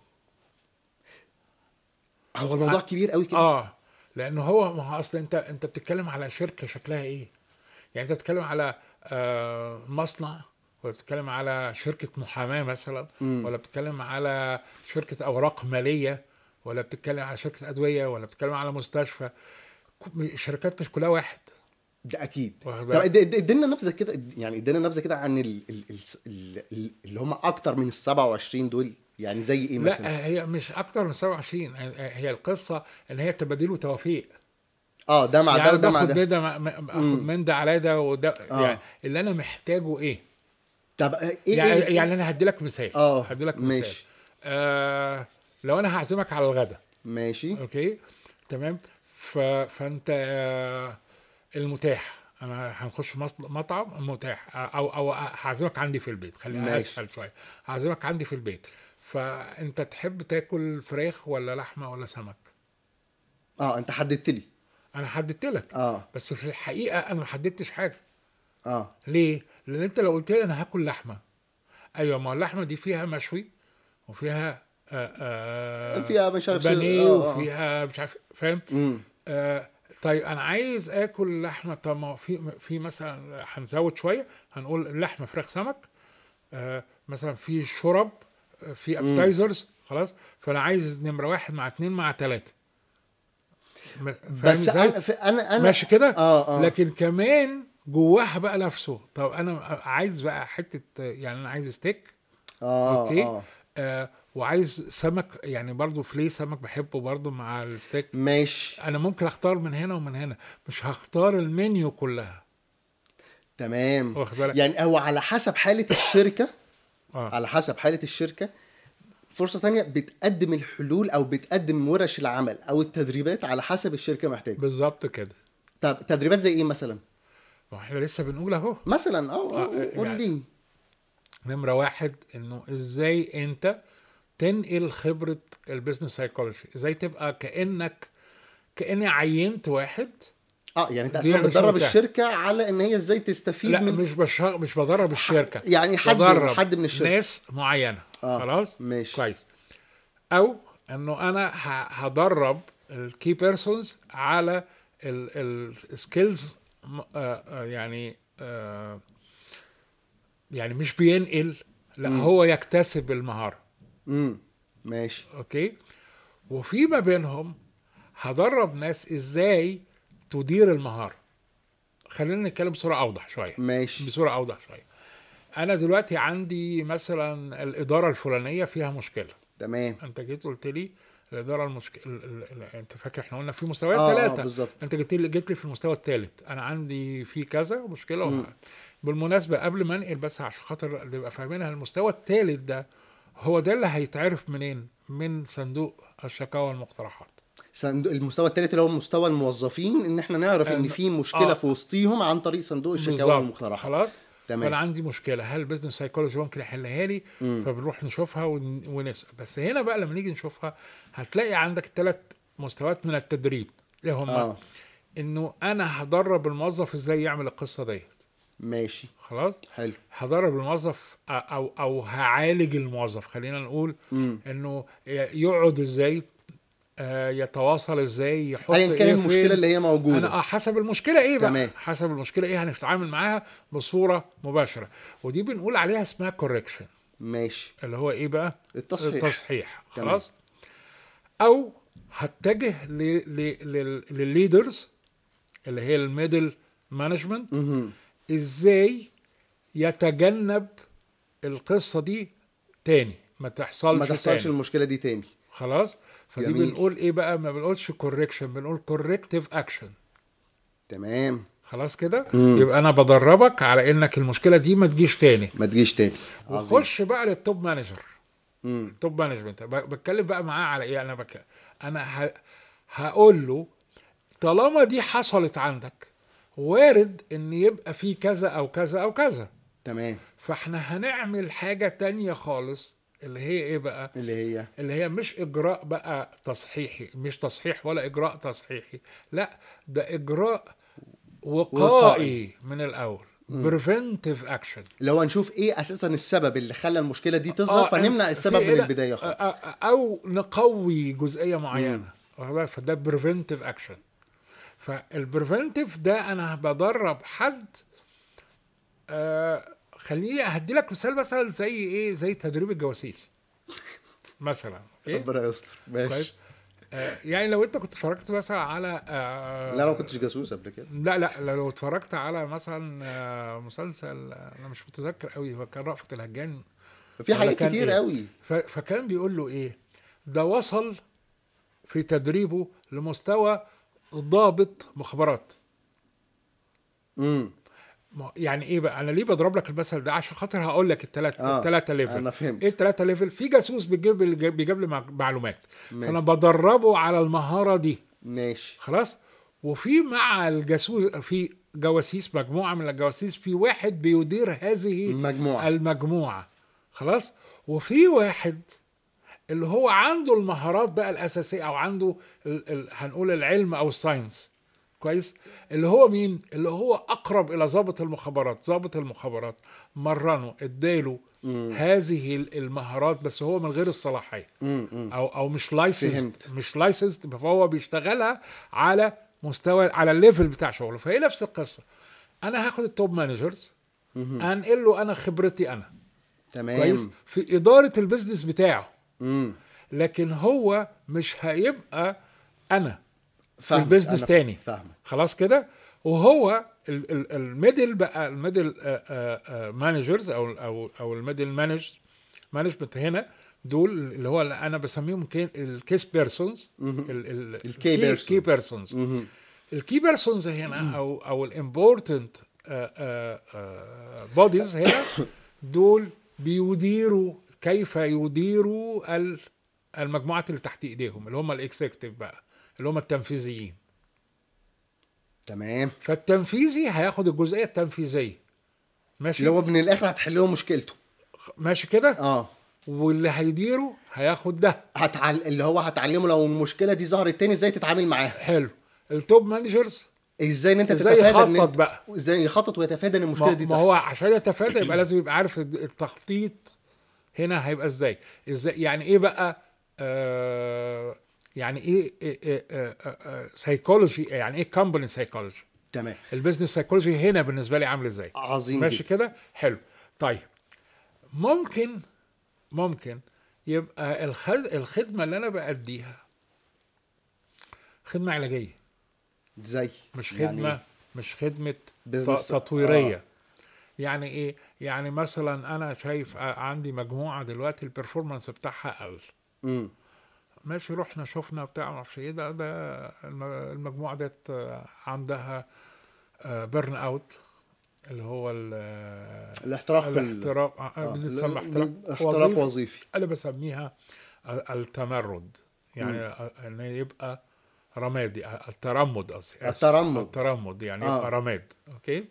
هو الموضوع كبير قوي كده اه لانه هو ما هو اصل انت انت بتتكلم على شركه شكلها ايه يعني انت بتتكلم على آه مصنع ولا بتتكلم على شركه محاماه مثلا ولا بتتكلم على شركه اوراق ماليه ولا بتتكلم على شركه ادويه ولا بتتكلم على مستشفى ك- الشركات مش كلها واحد ده اكيد واخد طب بالك؟ اد- اد- ادينا نبذه كده يعني ادينا نبذه كده عن ال- ال- ال- ال- اللي هم اكتر من ال 27 دول يعني زي ايه مثلا لا هي مش اكتر من 27 هي القصه ان هي تبادل وتوافيق اه ده مع ده يعني وده مع باخد ده من ده مع- مع- باخد من ده على ده وده آه. يعني اللي انا محتاجه ايه طب آه، ايه يعني, إيه- يعني انا هدي لك مثال آه، هدي لك مثال ماشي. آه لو انا هعزمك على الغداء ماشي اوكي تمام ف... فانت آه المتاح انا هنخش مص- مطعم متاح او او هعزمك عندي في البيت خلينا ماشي. اسهل شويه هعزمك عندي في البيت فانت تحب تاكل فراخ ولا لحمه ولا سمك اه انت حددت لي انا حددت لك اه بس في الحقيقه انا ما حددتش حاجه اه ليه؟ لان انت لو قلت لي انا هاكل لحمه ايوه ما اللحمه دي فيها مشوي وفيها آآ آآ فيها مش عارف بانيه آه، آه. وفيها مش عارف فاهم؟ امم آه طيب انا عايز اكل لحمه طب ما في في مثلا هنزود شويه هنقول لحمه فراخ سمك آه مثلا في شرب آه، في ابتايزرز خلاص فانا عايز نمره واحد مع اتنين مع تلاته م- فاهم بس إزاي؟ انا في- انا انا ماشي كده اه اه لكن كمان جواها بقى نفسه طب انا عايز بقى حته يعني انا عايز ستيك اه اوكي اه آه وعايز سمك يعني برضو فليه سمك بحبه برضو مع الستيك ماشي انا ممكن اختار من هنا ومن هنا مش هختار المنيو كلها تمام واخد بالك يعني هو على حسب حاله الشركه اه على حسب حاله الشركه فرصه تانية بتقدم الحلول او بتقدم ورش العمل او التدريبات على حسب الشركه محتاجه بالظبط كده طب تدريبات زي ايه مثلا ما احنا لسه بنقول اهو مثلا اه آه، آه، قول يعني- لي نمره واحد انه ازاي انت تنقل خبره البيزنس سايكولوجي ازاي تبقى كانك كاني عينت واحد اه يعني انت دي اصلا الشغل بتدرب بتاعك. الشركه على ان هي ازاي تستفيد لا من مش بشغ... مش بدرب الشركه يعني حد- بدرب حد من الشركة. ناس معينه آه، خلاص ماشي. كويس او انه انا ه... هدرب الكي بيرسونز على السكيلز يعني آه يعني مش بينقل لا هو يكتسب المهاره امم ماشي اوكي وفي ما بينهم هدرب ناس ازاي تدير المهاره خلينا نتكلم بصوره اوضح شويه ماشي بصوره اوضح شويه انا دلوقتي عندي مثلا الاداره الفلانيه فيها مشكله تمام انت جيت قلت لي الاداره المشكله ال... ال... ال... انت فاكر احنا قلنا في مستويات آه، آه، ثلاثه بالظبط. انت جيت لي جيت لي في المستوى الثالث انا عندي في كذا مشكله وه... بالمناسبه قبل ما انقل بس عشان خاطر نبقى فاهمينها المستوى الثالث ده هو ده اللي هيتعرف منين من صندوق الشكاوى والمقترحات صندوق المستوى الثالث اللي هو مستوى الموظفين ان احنا نعرف ان أم- في مشكله آه. في وسطيهم عن طريق صندوق الشكاوى بالظبط. والمقترحات خلاص تمام. فانا عندي مشكله هل البيزنس سايكولوجي ممكن يحلها لي فبنروح نشوفها ون... ونسال بس هنا بقى لما نيجي نشوفها هتلاقي عندك ثلاث مستويات من التدريب ايه هم اه انه انا هدرب الموظف ازاي يعمل القصه ديت ماشي خلاص حلو هدرب الموظف أ- او او هعالج الموظف خلينا نقول مم. انه ي- يقعد ازاي آه، يتواصل ازاي يحط ايا كان إيه المشكله فين. اللي هي موجوده انا اه حسب المشكله ايه بقى تمام. حسب المشكله ايه هنتعامل معاها بصوره مباشره ودي بنقول عليها اسمها كوركشن ماشي اللي هو ايه بقى التصحيح. التصحيح تمام. خلاص او هتجه للليدرز اللي هي الميدل مانجمنت مهم. ازاي يتجنب القصه دي تاني ما تحصلش ما تحصلش تاني. المشكله دي تاني خلاص فدي جميل. بنقول ايه بقى ما بنقولش كوركشن بنقول كوركتيف اكشن تمام خلاص كده يبقى انا بدربك على انك المشكله دي ما تجيش تاني ما تجيش تاني عظيم. وخش بقى للتوب مانجر مم. التوب مانجمنت ب- بتكلم بقى معاه على ايه انا بك... انا ه... هقول له طالما دي حصلت عندك وارد ان يبقى في كذا او كذا او كذا تمام فاحنا هنعمل حاجه تانية خالص اللي هي ايه بقى اللي هي اللي هي مش اجراء بقى تصحيحي مش تصحيح ولا اجراء تصحيحي لا ده اجراء وقائي, وقائي. من الاول بريفنتيف اكشن اللي هو نشوف ايه اساسا السبب اللي خلى المشكله دي تظهر فنمنع السبب من البدايه خالص او نقوي جزئيه معينه واخد بالك؟ فده بريفنتيف اكشن فالبريفنتيف ده انا بدرب حد آه خليني هدي لك مثال مثلا زي ايه زي تدريب الجواسيس مثلا اوكي ربنا يستر ماشي كويس آه يعني لو انت كنت اتفرجت مثلا على آه لا انا ما كنتش جاسوس قبل كده لا لا لو اتفرجت على مثلا آه، مسلسل آه، انا مش متذكر قوي هو كان رأفت الهجان في ولا حاجات كان كتير إيه؟ قوي ف- فكان بيقول له ايه ده وصل في تدريبه لمستوى ضابط مخابرات امم ما- يعني ايه بقى انا ليه بضرب لك المثل ده عشان خاطر هقول لك الثلاث آه، الثلاثه ليفل أنا فهمت. ايه الثلاثه ليفل في جاسوس بيجيب بيجيب لي مع- معلومات ماشي. فانا بدربه على المهاره دي ماشي خلاص وفي مع الجاسوس في جواسيس مجموعه من الجواسيس في واحد بيدير هذه المجموعة. المجموعه خلاص وفي واحد اللي هو عنده المهارات بقى الاساسيه او عنده ال ال هنقول العلم او الساينس كويس اللي هو مين اللي هو اقرب الى ضابط المخابرات ضابط المخابرات مرنه اداله هذه ال- المهارات بس هو من غير الصلاحيه او او مش لايسنس فهمت. مش لايسنس فهو بيشتغلها على مستوى على الليفل بتاع شغله فهي نفس القصه انا هاخد التوب مانجرز انقل له انا خبرتي انا كويس تمام في اداره البيزنس بتاعه امم لكن هو مش هيبقى انا في فاهمك، البيزنس أنا تاني فاهمك. خلاص كده وهو ال- ال- الميدل بقى الميدل مانجرز او او او الميدل مانج مانجمنت هنا دول اللي هو اللي انا بسميهم الكيس بيرسونز الكي بيرسون. كي بيرسونز الكي بيرسونز هنا او او الامبورتنت بوديز هنا دول بيديروا كيف يديروا ال- المجموعات اللي تحت ايديهم اللي هم الاكسكتيف بقى اللي هم التنفيذيين تمام فالتنفيذي هياخد الجزئيه التنفيذيه ماشي اللي هو من الاخر هتحل له مشكلته ماشي كده اه واللي هيديره هياخد ده هتعل... اللي هو هتعلمه لو المشكله دي ظهرت تاني ازاي تتعامل معاها حلو التوب مانجرز ازاي ان انت إزاي تتفادى ان يخطط انت... بقى. ازاي يخطط ويتفادى ان المشكله ما, دي ما هو تحصل عشان يتفادى يبقى لازم يبقى عارف التخطيط هنا هيبقى ازاي ازاي يعني ايه بقى آه يعني ايه سايكولوجي يعني ايه كومباني سايكولوجي تمام البيزنس سايكولوجي هنا بالنسبه لي عامل ازاي عظيم ماشي جدا. كده حلو طيب ممكن ممكن يبقى الخد... الخدمه اللي انا بأديها خدمه علاجيه زي مش يعني خدمه مش خدمه Business- ت- تطويريه آه. يعني ايه يعني مثلا انا شايف ع- عندي مجموعه دلوقتي البرفورمانس بتاعها قل امم ماشي رحنا شفنا بتاع معرفش ايه ده ده الم- المجموعه ديت آه، عندها بيرن اوت اللي هو ال- الاحتراق ال- الاحتراق آه، آه، بتسمى ال- احتراق احتراق وظيفي. وظيفي انا بسميها التمرد يعني ان يبقى رمادي الترمد قصدي آسف. الترمد. الترمد يعني آه. يبقى رماد اوكي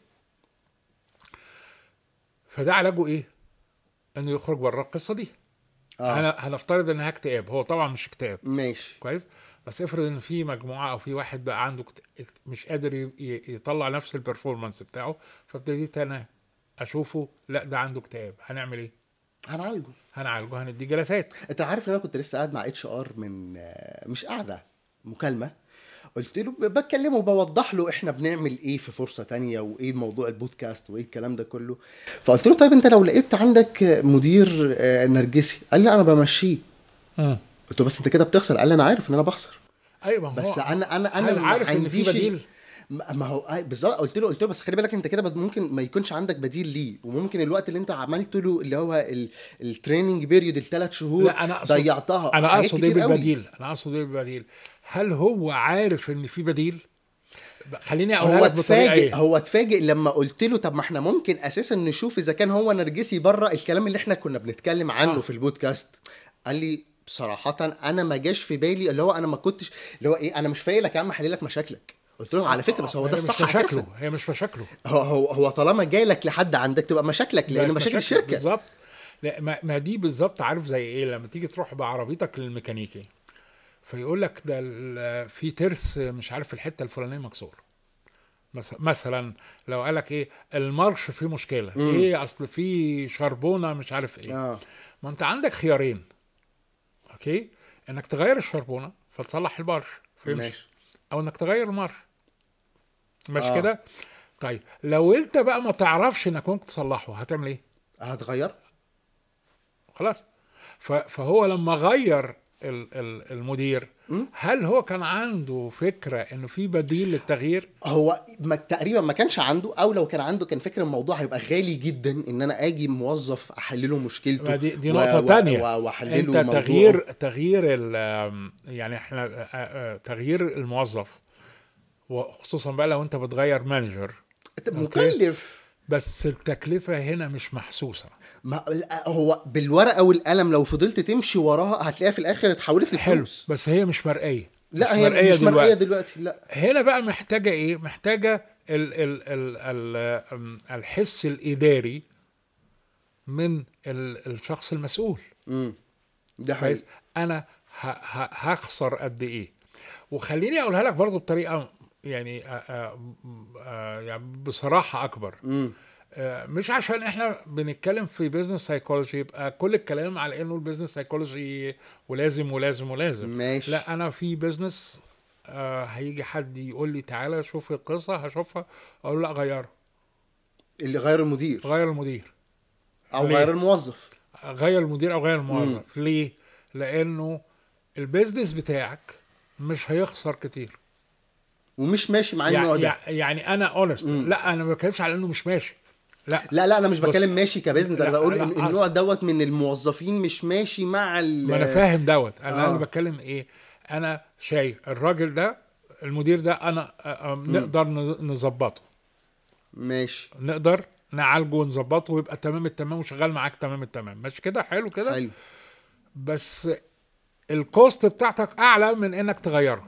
فده علاجه ايه؟ انه يخرج بره القصه دي اه هن- هنفترض انها اكتئاب هو طبعا مش اكتئاب ماشي كويس بس افرض ان في مجموعه او في واحد بقى عنده اكت- اكت- مش قادر ي- ي- يطلع نفس البرفورمانس بتاعه فابتديت انا اشوفه لا ده عنده اكتئاب هنعمل ايه؟ هنعالجه هنعالجه هندي جلسات انت عارف ان انا كنت لسه قاعد مع اتش ار من آه، مش قاعده مكالمه قلت له ب- بكلمه وبوضح له احنا بنعمل ايه في فرصه تانية وايه موضوع البودكاست وايه الكلام ده كله فقلت له طيب انت لو لقيت عندك مدير آه، نرجسي قال لي انا بمشيه مم. قلت له بس انت كده بتخسر قال لي انا عارف ان انا بخسر ايوه ما هو بس انا انا انا هل ما عارف ان في عنديش ال- بديل ما ما هو آه، بالظبط قلت له قلت له بس خلي بالك انت كده بد- ممكن ما يكونش عندك بديل ليه وممكن الوقت اللي انت عملته له اللي هو ال- التريننج بيريود الثلاث شهور لا انا اقصد ضيعتها انا حاجات اقصد ايه كتير قوي. بالبديل انا اقصد ايه بالبديل هل هو عارف ان في بديل ب- خليني اقولها هو لك بطريقه اتفاجئ ايه هو اتفاجئ لما قلت له طب ما احنا ممكن اساسا نشوف اذا كان هو نرجسي بره الكلام اللي احنا كنا بنتكلم عنه آه. في البودكاست قال لي بصراحة أنا ما جاش في بالي اللي هو أنا ما كنتش اللي هو إيه أنا مش فايق لك يا عم أحلل لك مشاكلك قلت له على فكرة بس هو هي ده مش الصح مشاكله أساسا هي مش مشاكله هو هو هو طالما جاي لك لحد عندك تبقى مشاكلك لأن بقت مشاكل الشركة بالظبط لا ما, ما دي بالظبط عارف زي ايه لما تيجي تروح بعربيتك للميكانيكي فيقول لك ده ال- في ترس مش عارف الحته الفلانيه مكسور مثلا مثلا لو قال لك ايه المارش فيه مشكله مم. ايه اصل في شربونه مش عارف ايه آه. ما انت عندك خيارين اوكي انك تغير الشربونه فتصلح المارش فيمشي ماشي او انك تغير المارش مش آه. كده طيب لو انت بقى ما تعرفش انك ممكن تصلحه هتعمل ايه هتغير خلاص ف- فهو لما غير ال- ال- المدير هل هو كان عنده فكره انه في بديل للتغيير هو ما تقريبا ما كانش عنده او لو كان عنده كان فكر الموضوع هيبقى غالي جدا ان انا اجي موظف احلله مشكلته ما دي, دي و- نقطه و- تانية و- واحلله انت موضوعه. تغيير تغيير ال- يعني احنا آه، آه، تغيير الموظف وخصوصا بقى لو انت بتغير مانجر مكلف بس التكلفه هنا مش محسوسه ما هو بالورقه والقلم لو فضلت تمشي وراها هتلاقيها في الاخر اتحولت حلو لفلوس بس هي مش مرئيه لا هي مش مرئيه دلوقتي لا هنا بقى محتاجه ايه محتاجه ال ال ال ال أم، الحس الاداري من ال الشخص المسؤول امم ده حقيقي كويس انا ه- ه- هخسر قد ايه وخليني اقولها لك برضو بطريقه يعني آه، آه، آه، يعني بصراحه اكبر امم آه، مش عشان احنا بنتكلم في بيزنس سايكولوجي يبقى كل الكلام على انه البيزنس سايكولوجي ولازم ولازم ولازم ماشي لا انا في بيزنس آه هيجي حد يقول لي تعالى شوف القصه هشوفها اقول له لا غيره اللي غير المدير غير المدير او ليه؟ غير الموظف غير المدير او غير الموظف ليه لانه البيزنس بتاعك مش هيخسر كتير ومش ماشي مع النوع يعني, ده يعني انا اونست لا انا ما بتكلمش على انه مش ماشي لا لا لا انا مش بص، بتكلم ماشي كبزنس انا لا، بقول لا، ان أصل- النوع دوت من الموظفين مش ماشي مع ال ما انا فاهم دوت انا آه. انا بتكلم ايه انا شايف الراجل ده المدير ده انا آه، آه، نقدر ن- نظبطه ماشي نقدر نعالجه ونظبطه ويبقى تمام التمام وشغال معاك تمام التمام مش كده حلو كده حلو بس الكوست بتاعتك اعلى من انك تغيره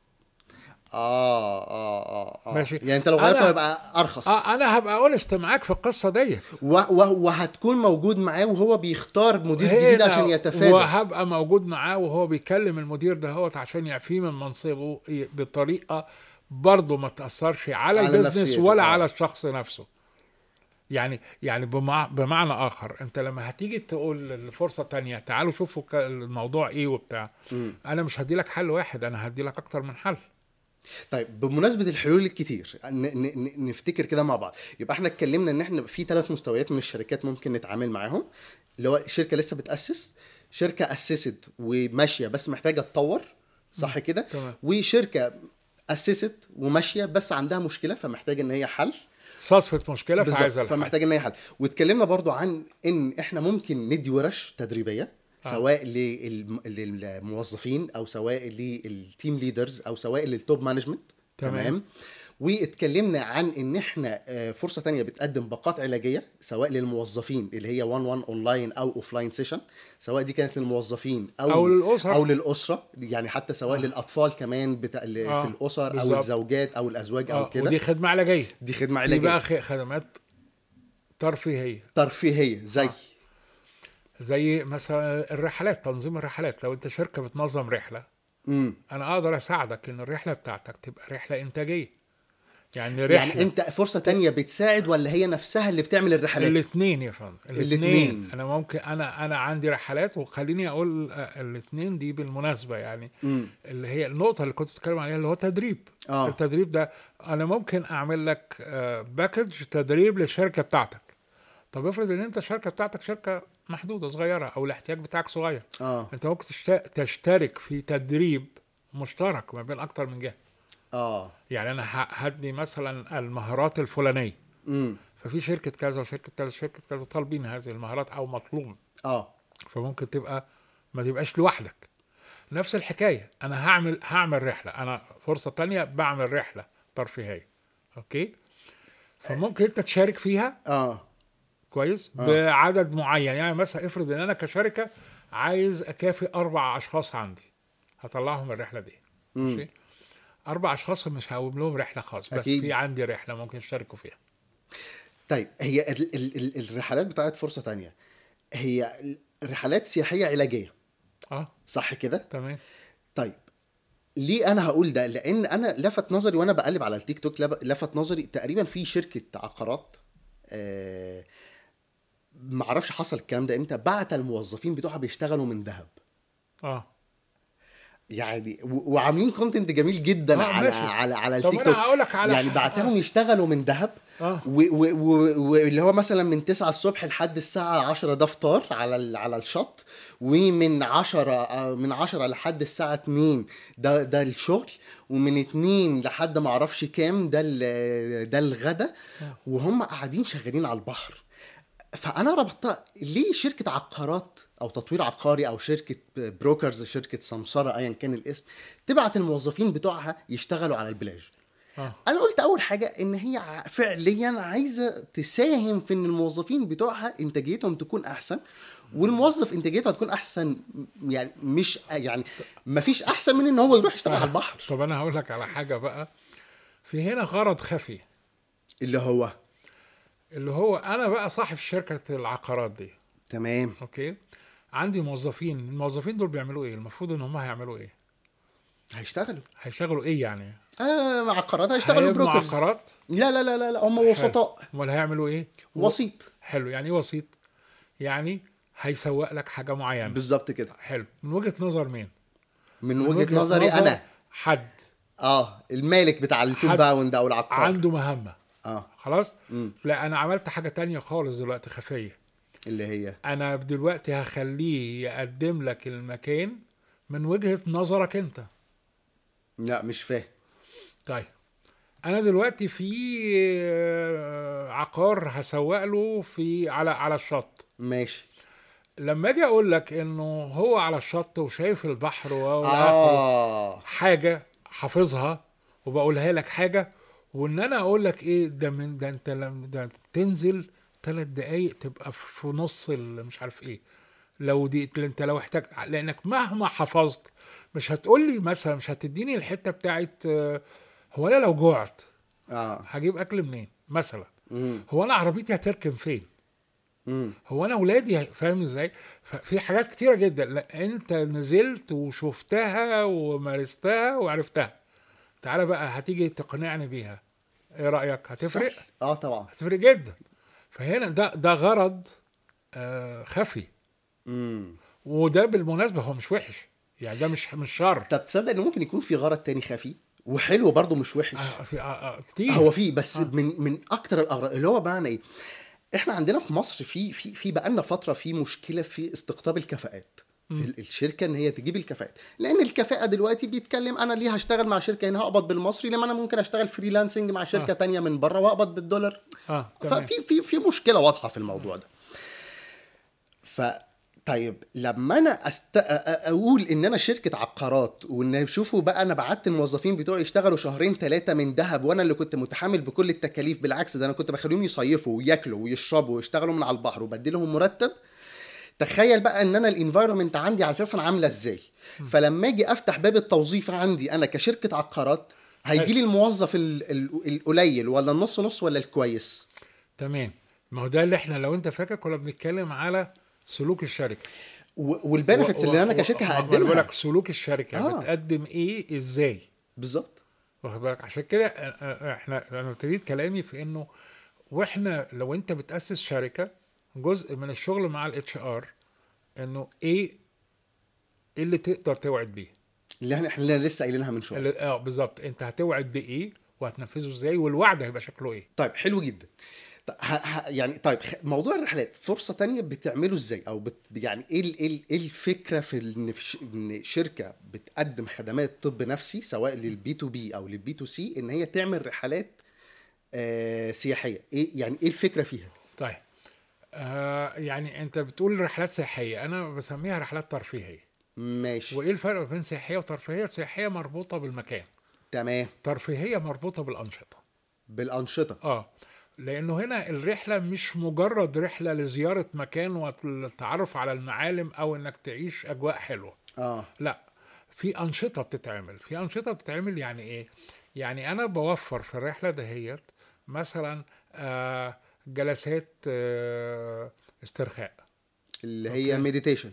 اه اه اه, آه. ماشي. يعني انت لو غيرته أنا- هيبقى ارخص اه انا هبقى اونست معاك في القصه ديت و و وهتكون موجود معاه وهو بيختار مدير جديد هنا عشان يتفادى وهبقى موجود معاه وهو بيكلم المدير ده هوت عشان يعفيه من منصبه بطريقه برضه ما تاثرش على, على البيزنس نفسيته، ولا آه. على الشخص نفسه يعني يعني بمع... بمعنى اخر انت لما هتيجي تقول الفرصه تانية تعالوا شوفوا ك- الموضوع ايه وبتاع مم. انا مش هدي لك حل واحد انا هدي لك اكتر من حل طيب بمناسبه الحلول الكتير ن ن ن نفتكر كده مع بعض يبقى احنا اتكلمنا ان احنا في ثلاث مستويات من الشركات ممكن نتعامل معاهم اللي هو شركه لسه بتاسس شركه اسست وماشيه بس محتاجه تطور صح كده تمام. وشركه اسست وماشيه بس عندها مشكله فمحتاجه ان هي حل صدفه مشكله بالظبط فعايزه الحل فمحتاج ان هي حل واتكلمنا برضو عن ان احنا ممكن ندي ورش تدريبيه آه. سواء للم- للموظفين او سواء للتيم ليدرز او سواء للتوب مانجمنت تمام. تمام واتكلمنا عن ان احنا آه، فرصه تانية بتقدم باقات علاجيه سواء للموظفين اللي هي 1 1 اونلاين او اوفلاين سيشن سواء دي كانت للموظفين او أو للأسر. او للاسره يعني حتى سواء للاطفال كمان بتا... آه، في الاسر او بالظبط. الزوجات او الازواج او آه كده ودي خدمه علاجيه دي خدمه دي علاجيه بقى خ- خدمات ترفيهيه ترفيهيه زي آه. زي مثلا الرحلات تنظيم الرحلات لو انت شركه بتنظم رحله امم انا اقدر اساعدك ان الرحله بتاعتك تبقى رحله انتاجيه يعني رحله يعني انت فرصه تانية بتساعد ولا هي نفسها اللي بتعمل الرحلات الاثنين يا فندم الاتنين. الاثنين انا ممكن انا انا عندي رحلات وخليني اقول الاثنين دي بالمناسبه يعني مم. اللي هي النقطه اللي كنت بتكلم عليها اللي هو تدريب آه. التدريب ده انا ممكن اعمل لك باكج تدريب للشركه بتاعتك طب افرض ان انت الشركه بتاعتك شركه محدوده صغيره او الاحتياج بتاعك صغير اه انت ممكن تشت- تشترك في تدريب مشترك ما بين اكتر من جهه اه يعني انا ه- هدي مثلا المهارات الفلانيه امم ففي شركه كذا وشركه كذا وشركه كذا طالبين هذه المهارات او مطلوب اه فممكن تبقى ما تبقاش لوحدك نفس الحكايه انا هعمل هعمل رحله انا فرصه تانية بعمل رحله ترفيهيه اوكي فممكن انت تشارك فيها اه كويس بعدد معين يعني مثلا افرض ان انا كشركه عايز اكافئ اربع اشخاص عندي هطلعهم الرحله دي ماشي اربع اشخاص مش هقوم لهم رحله خاص بس أكيد. في عندي رحله ممكن يشتركوا فيها طيب هي ال ال ال الرحلات بتاعت فرصه تانية هي رحلات سياحيه علاجيه اه صح كده تمام طيب ليه انا هقول ده لان انا لفت نظري وانا بقلب على التيك توك لب- لفت نظري تقريبا في شركه عقارات آه معرفش حصل الكلام ده امتى بعت الموظفين بتوعها بيشتغلوا من ذهب اه يعني و- وعاملين كونتنت جميل جدا آه، على ماشي. على على طب التيك أنا توك هقولك على يعني ح- بعتهم يشتغلوا من ذهب آه. و- و- و- واللي هو مثلا من 9 الصبح لحد الساعة 10 ده فطار على ال- على الشط ومن 10 آه، من 10 لحد الساعة 2 ده ده الشغل ومن 2 لحد ما اعرفش كام ده ال- ده الغدا وهم قاعدين شغالين على البحر فانا ربطتها ليه شركه عقارات او تطوير عقاري او شركه بروكرز شركه سمسره ايا كان الاسم تبعت الموظفين بتوعها يشتغلوا على البلاج اه انا قلت اول حاجه ان هي ع- فعليا عايزه تساهم في ان الموظفين بتوعها انتاجيتهم تكون احسن والموظف انتاجيته هتكون احسن يعني مش يعني ما فيش احسن من ان هو يروح يشتغل على البحر طب انا هقول لك على حاجه بقى في هنا غرض خفي اللي هو اللي هو انا بقى صاحب شركه العقارات دي تمام اوكي عندي موظفين الموظفين دول بيعملوا ايه المفروض ان هم هيعملوا ايه هيشتغلوا هيشتغلوا ايه يعني آه عقارات هيشتغلوا هيبنوا بروكرز عقارات لا لا لا لا, لا هم وسطاء امال هيعملوا ايه وسيط حلو يعني ايه وسيط يعني هيسوق لك حاجه معينه بالظبط كده حلو من وجهه نظر مين من من وجهه نظري نظر انا حد اه المالك بتاع الكوم حد باوند او العقار عنده مهمه اه خلاص لا انا عملت حاجه تانية خالص دلوقتي خفيه اللي هي انا دلوقتي هخليه يقدم لك المكان من وجهة نظرك انت لا مش فاهم طيب انا دلوقتي في آه، عقار هسوق له في على على الشط ماشي لما اجي اقول لك انه هو على الشط وشايف البحر و اه حاجه حافظها وبقولها لك حاجه وان انا اقول لك ايه ده من ده انت لم ده تنزل ثلاث دقايق تبقى في نص ال- مش عارف ايه لو دي انت لو احتجت لانك مهما حفظت مش هتقول لي مثلا مش هتديني الحته بتاعت آه، هو انا لو جوعت اه هجيب اكل منين مثلا امم هو انا عربيتي هتركن فين امم هو انا اولادي هي- فاهم ازاي ففي حاجات كتيره جدا لا انت نزلت وشفتها ومارستها وعرفتها تعالى بقى هتيجي تقنعني بيها ايه رايك هتفرق صح. اه طبعا هتفرق جدا فهنا ده ده غرض آه خفي امم وده بالمناسبه هو مش وحش يعني ده مش مش شر طب تصدق ان ممكن يكون في غرض تاني خفي وحلو برضه مش وحش آه في آه آه كتير هو في بس من من اكتر الاغراض اللي هو معنى ايه احنا عندنا في مصر في في في بقالنا فتره في مشكله في استقطاب الكفاءات في ال- الشركه ان هي تجيب الكفاءات لان الكفاءه دلوقتي بيتكلم انا ليه هشتغل مع شركه هنا هقبض بالمصري لما انا ممكن اشتغل فريلانسنج مع شركه آه. آه. تانية من بره واقبض بالدولار اه تمام ففي في في مشكله واضحه في الموضوع ده ف طيب لما انا أست... أ- أ- اقول ان انا شركه عقارات وان شوفوا بقى انا بعت الموظفين بتوعي يشتغلوا شهرين ثلاثه من ذهب وانا اللي كنت متحمل بكل التكاليف بالعكس ده انا كنت بخليهم يصيفوا وياكلوا ويشربوا ويشتغلوا من على البحر وبديلهم مرتب تخيل بقى ان انا الانفايرمنت عندي اساسا عامله ازاي فلما اجي افتح باب التوظيف عندي انا كشركه عقارات هيجي لي الموظف ال- ال- القليل ولا النص نص ولا الكويس تمام ما هو ده اللي احنا لو انت فاكر كنا بنتكلم على سلوك الشركه و- والبنفيتس و- اللي انا و- كشركه ما أنا بقول هقدمها لك سلوك الشركه آه. آه. بتقدم ايه ازاي بالظبط واخد بالك عشان كده آه، آه، احنا انا ابتديت كلامي في انه واحنا لو انت بتاسس شركه جزء من الشغل مع الاتش ار انه ايه ايه اللي تقدر توعد بيه اللي احنا احنا لسه قايلينها من شويه اللي- اه بالظبط انت هتوعد بايه وهتنفذه ازاي والوعد هيبقى شكله ايه طيب حلو جدا طيب ه... ه... يعني طيب خ- موضوع الرحلات فرصه تانية بتعمله ازاي او بت... يعني ايه ال... ايه ال- ايه الفكره في ال- ان في ش... ان شركه بتقدم خدمات طب نفسي سواء للبي تو بي او للبي تو سي ان هي تعمل رحلات آه سياحيه ايه يعني ايه الفكره فيها طيب آه يعني انت بتقول رحلات سياحيه انا بسميها رحلات ترفيهيه ماشي وايه الفرق بين سياحيه وترفيهيه سياحيه مربوطه بالمكان تمام ترفيهيه مربوطه بالانشطه بالانشطه اه لانه هنا الرحله مش مجرد رحله لزياره مكان والتعرف على المعالم او انك تعيش اجواء حلوه اه لا في انشطه بتتعمل في انشطه بتتعمل يعني ايه يعني انا بوفر في الرحله دهيت مثلا آه جلسات آه استرخاء اللي هي مديتيشن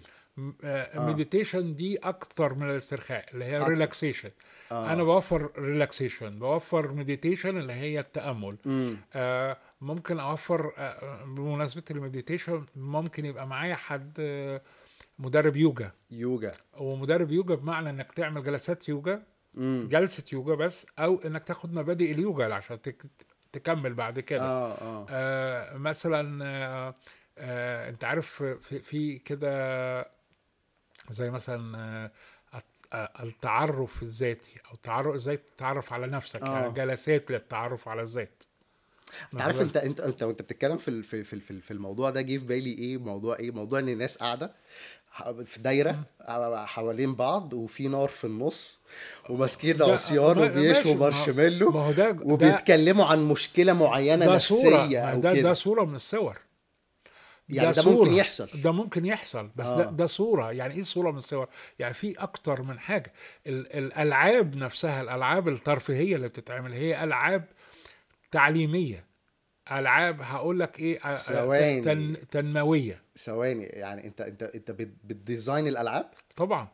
مديتيشن دي اكتر من الاسترخاء اللي هي أكتر. ريلاكسيشن آه. انا بوفر ريلاكسيشن بوفر مديتيشن اللي هي التامل مم. آه ممكن اوفر آه بمناسبه المديتيشن ممكن يبقى معايا حد آه مدرب يوجا يوجا ومدرب يوجا بمعنى انك تعمل جلسات يوجا مم. جلسه يوجا بس او انك تاخد مبادئ اليوجا عشان تك تكمل بعد كده اه اه آه مثلا آه آه انت عارف في, في كده زي مثلا آه الت- آه، التعرف الذاتي او التعرف ازاي تتعرف على نفسك آه. يعني جلسات للتعرف على الذات انت عارف انت انت انت وانت بتتكلم في ال- في في في في الموضوع ده جه في بالي ايه موضوع ايه موضوع ان الناس قاعده ح- في دايره حوالين بعض وفي نار في النص وماسكين ده- عصيان ما- وبيشوا ماشي، ما- مارشميلو ما هو ده ده وبيتكلموا عن مشكله معينه ده صورة نفسيه ما او ده ده كده صورة من الصور يعني ده ممكن يحصل. ده ممكن يحصل بس آه. ده ده صورة يعني ايه صورة من الصور يعني في اكتر من حاجة ال الالعاب نفسها الالعاب الترفيهية اللي بتتعمل هي العاب تعليمية العاب هقول لك ايه آه، آه، ثواني. تن تنموية ثواني يعني انت انت انت بت- بتديزاين الالعاب طبعا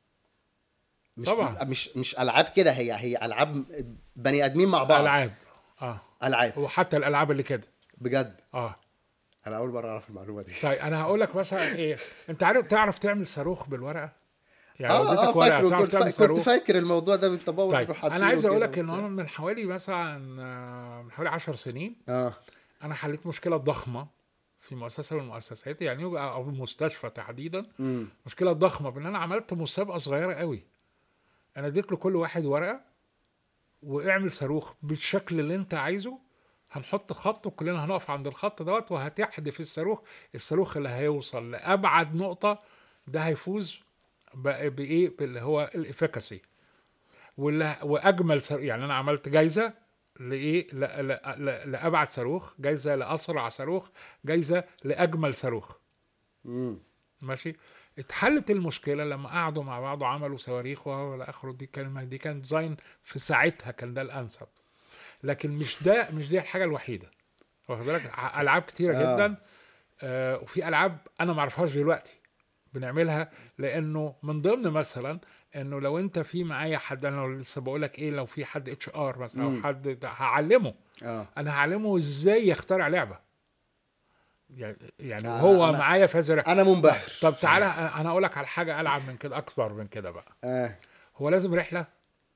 مش طبعا. مش مش العاب كده هي هي العاب بني ادمين مع بعض العاب اه العاب وحتى الالعاب اللي كده بجد اه انا اول مره اعرف المعلومه دي طيب انا هقول لك مثلا ايه انت عارف تعرف تعمل صاروخ بالورقه يعني لو اه اه اديتك ورقه فاكره تعرف كنت, تعمل فا... كنت صاروخ فاكر الموضوع ده انت بقى طيب بتروح انا عايز اقول لك كده ان انا من حوالي مثلا آه، من حوالي 10 سنين اه انا حليت مشكله ضخمه في مؤسسه من المؤسسات يعني او مستشفى تحديدا امم مشكله ضخمه بان انا عملت مسابقه صغيره قوي انا اديت له كل واحد ورقه واعمل صاروخ بالشكل اللي انت عايزه هنحط خط وكلنا هنقف عند الخط دوت وهتحدف الصاروخ الصاروخ اللي هيوصل لابعد نقطه ده هيفوز ب- بايه باللي هو الافكاسي واللي واجمل صاروخ يعني انا عملت جايزه لايه ل- ل- ل- لابعد صاروخ جايزه لاسرع صاروخ جايزه لاجمل صاروخ امم ماشي اتحلت المشكله لما قعدوا مع بعض وعملوا صواريخ والى اخره دي كلمه دي كان ديزاين في ساعتها كان ده الانسب لكن مش ده مش دي الحاجه الوحيده واخد بالك ع- العاب كتيره آه. آه. جدا آه وفي العاب انا ما اعرفهاش دلوقتي بنعملها لانه من ضمن مثلا انه لو انت في معايا حد انا لسه بقول لك ايه لو في حد اتش ار مثلا او مم. حد ده هعلمه اه انا هعلمه ازاي يخترع لعبه يعني يعني آه، هو أنا- معايا في هذه الرحلة. انا منبهر طب تعالى انا اقول لك على حاجه العب من كده اكبر من كده بقى آه. هو لازم رحله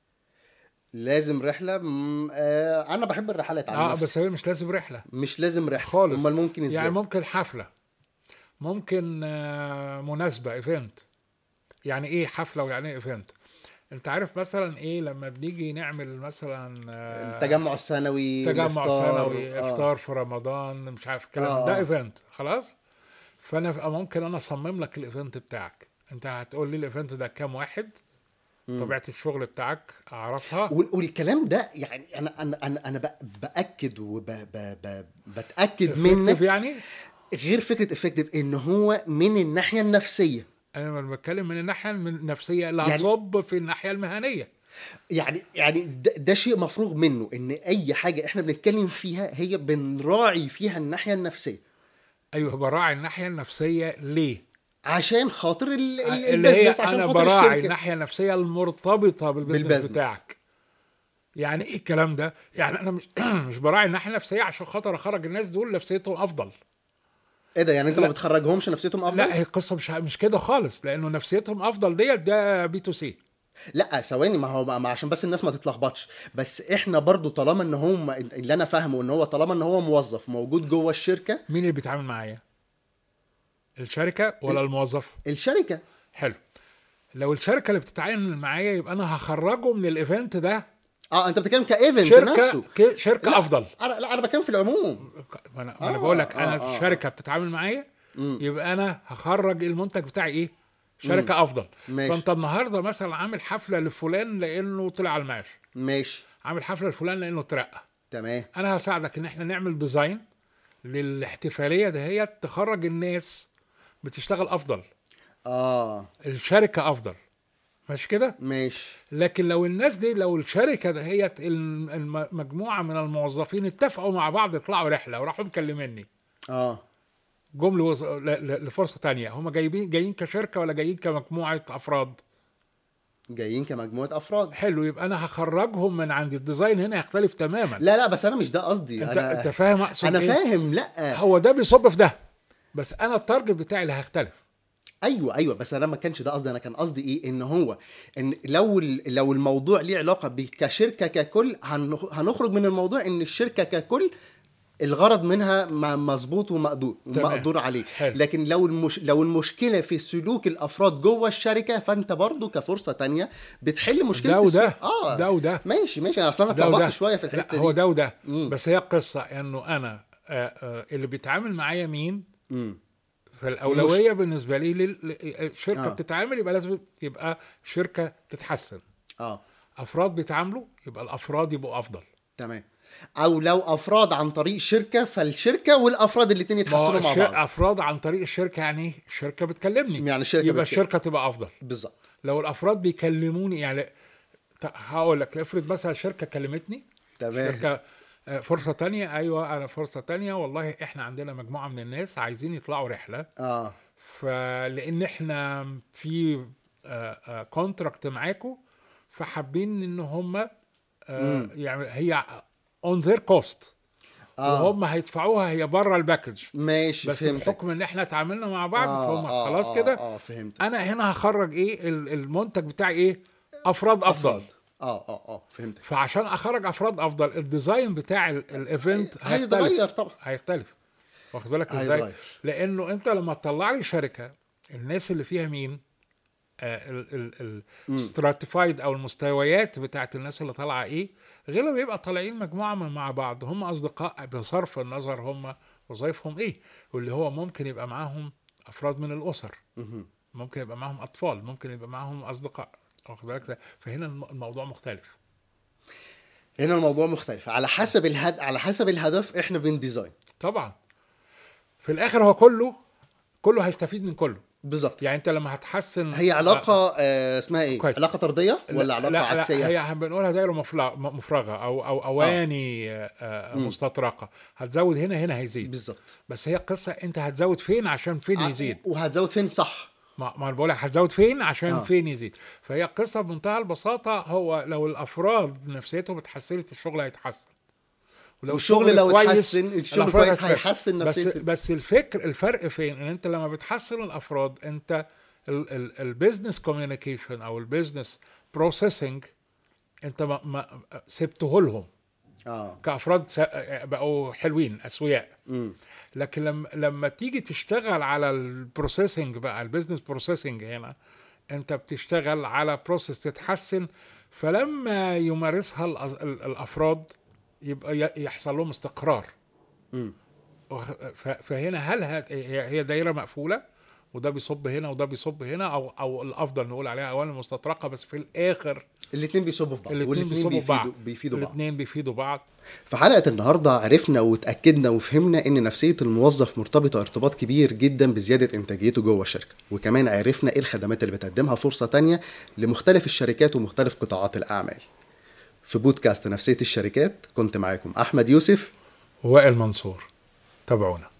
لازم رحله مم. آه. انا بحب الرحلات عن اه نفسي بس هي مش لازم رحله مش لازم رحله خالص امال ممكن ازاي يعني ممكن حفله ممكن آه، مناسبه ايفنت يعني ايه حفله ويعني ايه ايفنت انت عارف مثلا ايه لما بنيجي نعمل مثلا آه، التجمع السنوي تجمع الإفطار. سنوي آه. افطار في رمضان مش عارف الكلام آه، ده آه. ايفنت خلاص فانا ف- ممكن انا اصمم لك الايفنت بتاعك انت هتقول لي الايفنت ده كام واحد طبيعه الشغل بتاعك اعرفها وال- والكلام ده يعني انا انا انا انا ب- باكد وبتاكد منك Effective يعني غير فكره افكتيف ان هو من الناحيه النفسيه انا لما بتكلم من الناحيه النفسيه لا يعني- تصب في الناحيه المهنيه يعني يعني ده, ده شيء مفروغ منه ان اي حاجه احنا بنتكلم فيها هي بنراعي فيها الناحيه النفسيه ايوه براعي الناحيه النفسيه ليه؟ عشان خاطر ال- ال- اللي هي البيزنس عشان انا خاطر براعي الشركه الناحيه النفسيه المرتبطه بالبزنس بالبزنس. بتاعك يعني ايه الكلام ده يعني انا مش مش براعي الناحيه النفسيه عشان خاطر اخرج الناس دول نفسيتهم افضل ايه ده يعني انت ما لا. بتخرجهمش نفسيتهم افضل لا هي القصه مش مش كده خالص لانه نفسيتهم افضل ديت ده بي تو سي لا ثواني ما هو ما عشان بس الناس ما تتلخبطش بس احنا برضو طالما ان هم اللي انا فاهمه ان هو طالما ان هو موظف موجود جوه الشركه مين اللي بيتعامل معايا الشركه ولا الموظف الشركه حلو لو الشركه اللي بتتعامل معايا يبقى انا هخرجه من الايفنت ده اه انت بتتكلم كايفنت شركه نفسه ك- شركه لا، افضل انا لا انا بتكلم في العموم ما انا, ما أنا آه، بقول لك آه، انا آه. الشركه بتتعامل معايا يبقى انا هخرج المنتج بتاعي ايه شركه افضل ماشي. فانت النهارده مثلا عامل حفله لفلان لانه طلع على المعاش ماشي عامل حفله لفلان لانه اترقى تمام انا هساعدك ان احنا نعمل ديزاين للاحتفاليه دهيت تخرج الناس بتشتغل افضل اه الشركه افضل مش كده ماشي لكن لو الناس دي لو الشركه دهيت الم- الم- مجموعه من الموظفين اتفقوا مع بعض يطلعوا رحله وراحوا مكلميني اه جم لوز- ل- ل- لفرصه تانية هم جايبين جايين كشركه ولا جايين كمجموعه افراد جايين كمجموعه افراد حلو يبقى انا هخرجهم من عند الديزاين هنا يختلف تماما لا لا بس انا مش ده قصدي انت انا انت فاهم اقصد انا إيه؟ فاهم لا هو ده بيصب في ده بس انا التارجت بتاعي اللي هيختلف ايوه ايوه بس انا ما كانش ده قصدي انا كان قصدي ايه ان هو ان لو ال- لو الموضوع ليه علاقه ب- كشركه ككل هنخ- هنخرج من الموضوع ان الشركه ككل الغرض منها م- مظبوط ومقدور تمام. ومقدور عليه حلو. لكن لو المش... لو المشكله في سلوك الافراد جوه الشركه فانت برضو كفرصه تانية بتحل مشكله ده وده. السلوك. اه ده وده. ماشي ماشي انا اصلا انا ده وده اتلخبطت شويه في الحته لا هو دي ده وده مم. بس هي القصه انه انا آه، آه، اللي بيتعامل معايا مين مم. فالاولويه بالنسبه لي لل- الشركه آه. آه. بتتعامل يبقى لازم يبقى شركه تتحسن اه افراد بيتعاملوا يبقى الافراد يبقوا افضل تمام او لو افراد عن طريق شركه فالشركه والافراد الاثنين ما هو يتحسنوا مع الشر- بعض افراد عن طريق الشركه يعني إيه؟ الشركه بتكلمني يعني الشركة يبقى بتكلم. الشركه تبقى افضل بالظبط لو الافراد بيكلموني يعني ت- هقول لك افرض مثلا شركه كلمتني تمام شركه آه، فرصه تانية ايوه انا فرصه تانية والله احنا عندنا مجموعه من الناس عايزين يطلعوا رحله اه فلان احنا في كونتراكت معاكم فحابين ان هم يعني هي اون ذير كوست آه. وهم هيدفعوها هي بره الباكج ماشي بس فهمتك بحكم ان احنا اتعاملنا مع بعض آه، فهم آه، خلاص آه، كده اه فهمت انا هنا هخرج ايه ال- المنتج بتاعي ايه افراد افضل اه اه اه فهمتك فعشان اخرج افراد افضل الديزاين بتاع ال- الايفنت هيتغير هيختلف طبعا. هيختلف واخد بالك ازاي هيتغير. لانه انت لما تطلع لي شركه الناس اللي فيها مين الستراتيفايد او المستويات بتاعت الناس اللي طالعه ايه غير لما يبقى طالعين مجموعه من مع بعض هم اصدقاء بصرف النظر هم وظائفهم ايه واللي هو ممكن يبقى معاهم افراد من الاسر ممكن يبقى معاهم اطفال ممكن يبقى معاهم اصدقاء واخد بالك ازاي؟ فهنا الم- الموضوع مختلف هنا الموضوع مختلف على حسب الهد... على حسب الهدف احنا بنديزاين طبعا في الاخر هو كله كله هيستفيد من كله بالظبط يعني انت لما هتحسن هي علاقه آه اسمها ايه كويس. علاقه طرديه ولا لا- علاقه لا عكسيه لا هي بنقولها دايره مفلا- م- مفرغه او او اواني آه. آه مستطرقه هتزود هنا هنا هيزيد بالظبط بس هي قصه انت هتزود فين عشان فين يزيد وهتزود فين صح ما ما انا بقول لك هتزود فين عشان آه. آه. فين يزيد فهي قصه بمنتهى البساطه هو لو الافراد نفسيتهم اتحسنت الشغل هيتحسن ولو والشغل لو كويس، اتحسن الشغل الأفراد كويس هتتحسن. هيحسن بس نفسيه بس الفكر الفرق فين ان انت لما بتحسن الافراد انت البيزنس كوميونيكيشن او البيزنس بروسيسنج انت ما, ما سبته لهم اه كافراد س- بقوا حلوين اسوياء امم لكن لما لما تيجي تشتغل على البروسيسنج بقى البيزنس بروسيسنج هنا انت بتشتغل على بروسيس تتحسن فلما يمارسها الأز- ال- الافراد يبقى ي- يحصل لهم استقرار امم وخ- ف- فهنا هل هت- هي هي دايره مقفوله وده بيصب هنا وده بيصب هنا او او الافضل نقول عليها اولا مستطرقه بس في الاخر الاثنين بيصبوا في بعض الاثنين والاثنين بيصبوا في بعض بيفيدوا بيفيدوا بعض الاثنين بيفيدوا بعض في حلقة النهاردة عرفنا وتأكدنا وفهمنا إن نفسية الموظف مرتبطة ارتباط كبير جدا بزيادة إنتاجيته جوه الشركة وكمان عرفنا إيه الخدمات اللي بتقدمها فرصة تانية لمختلف الشركات ومختلف قطاعات الأعمال في بودكاست نفسية الشركات كنت معاكم أحمد يوسف وائل منصور تابعونا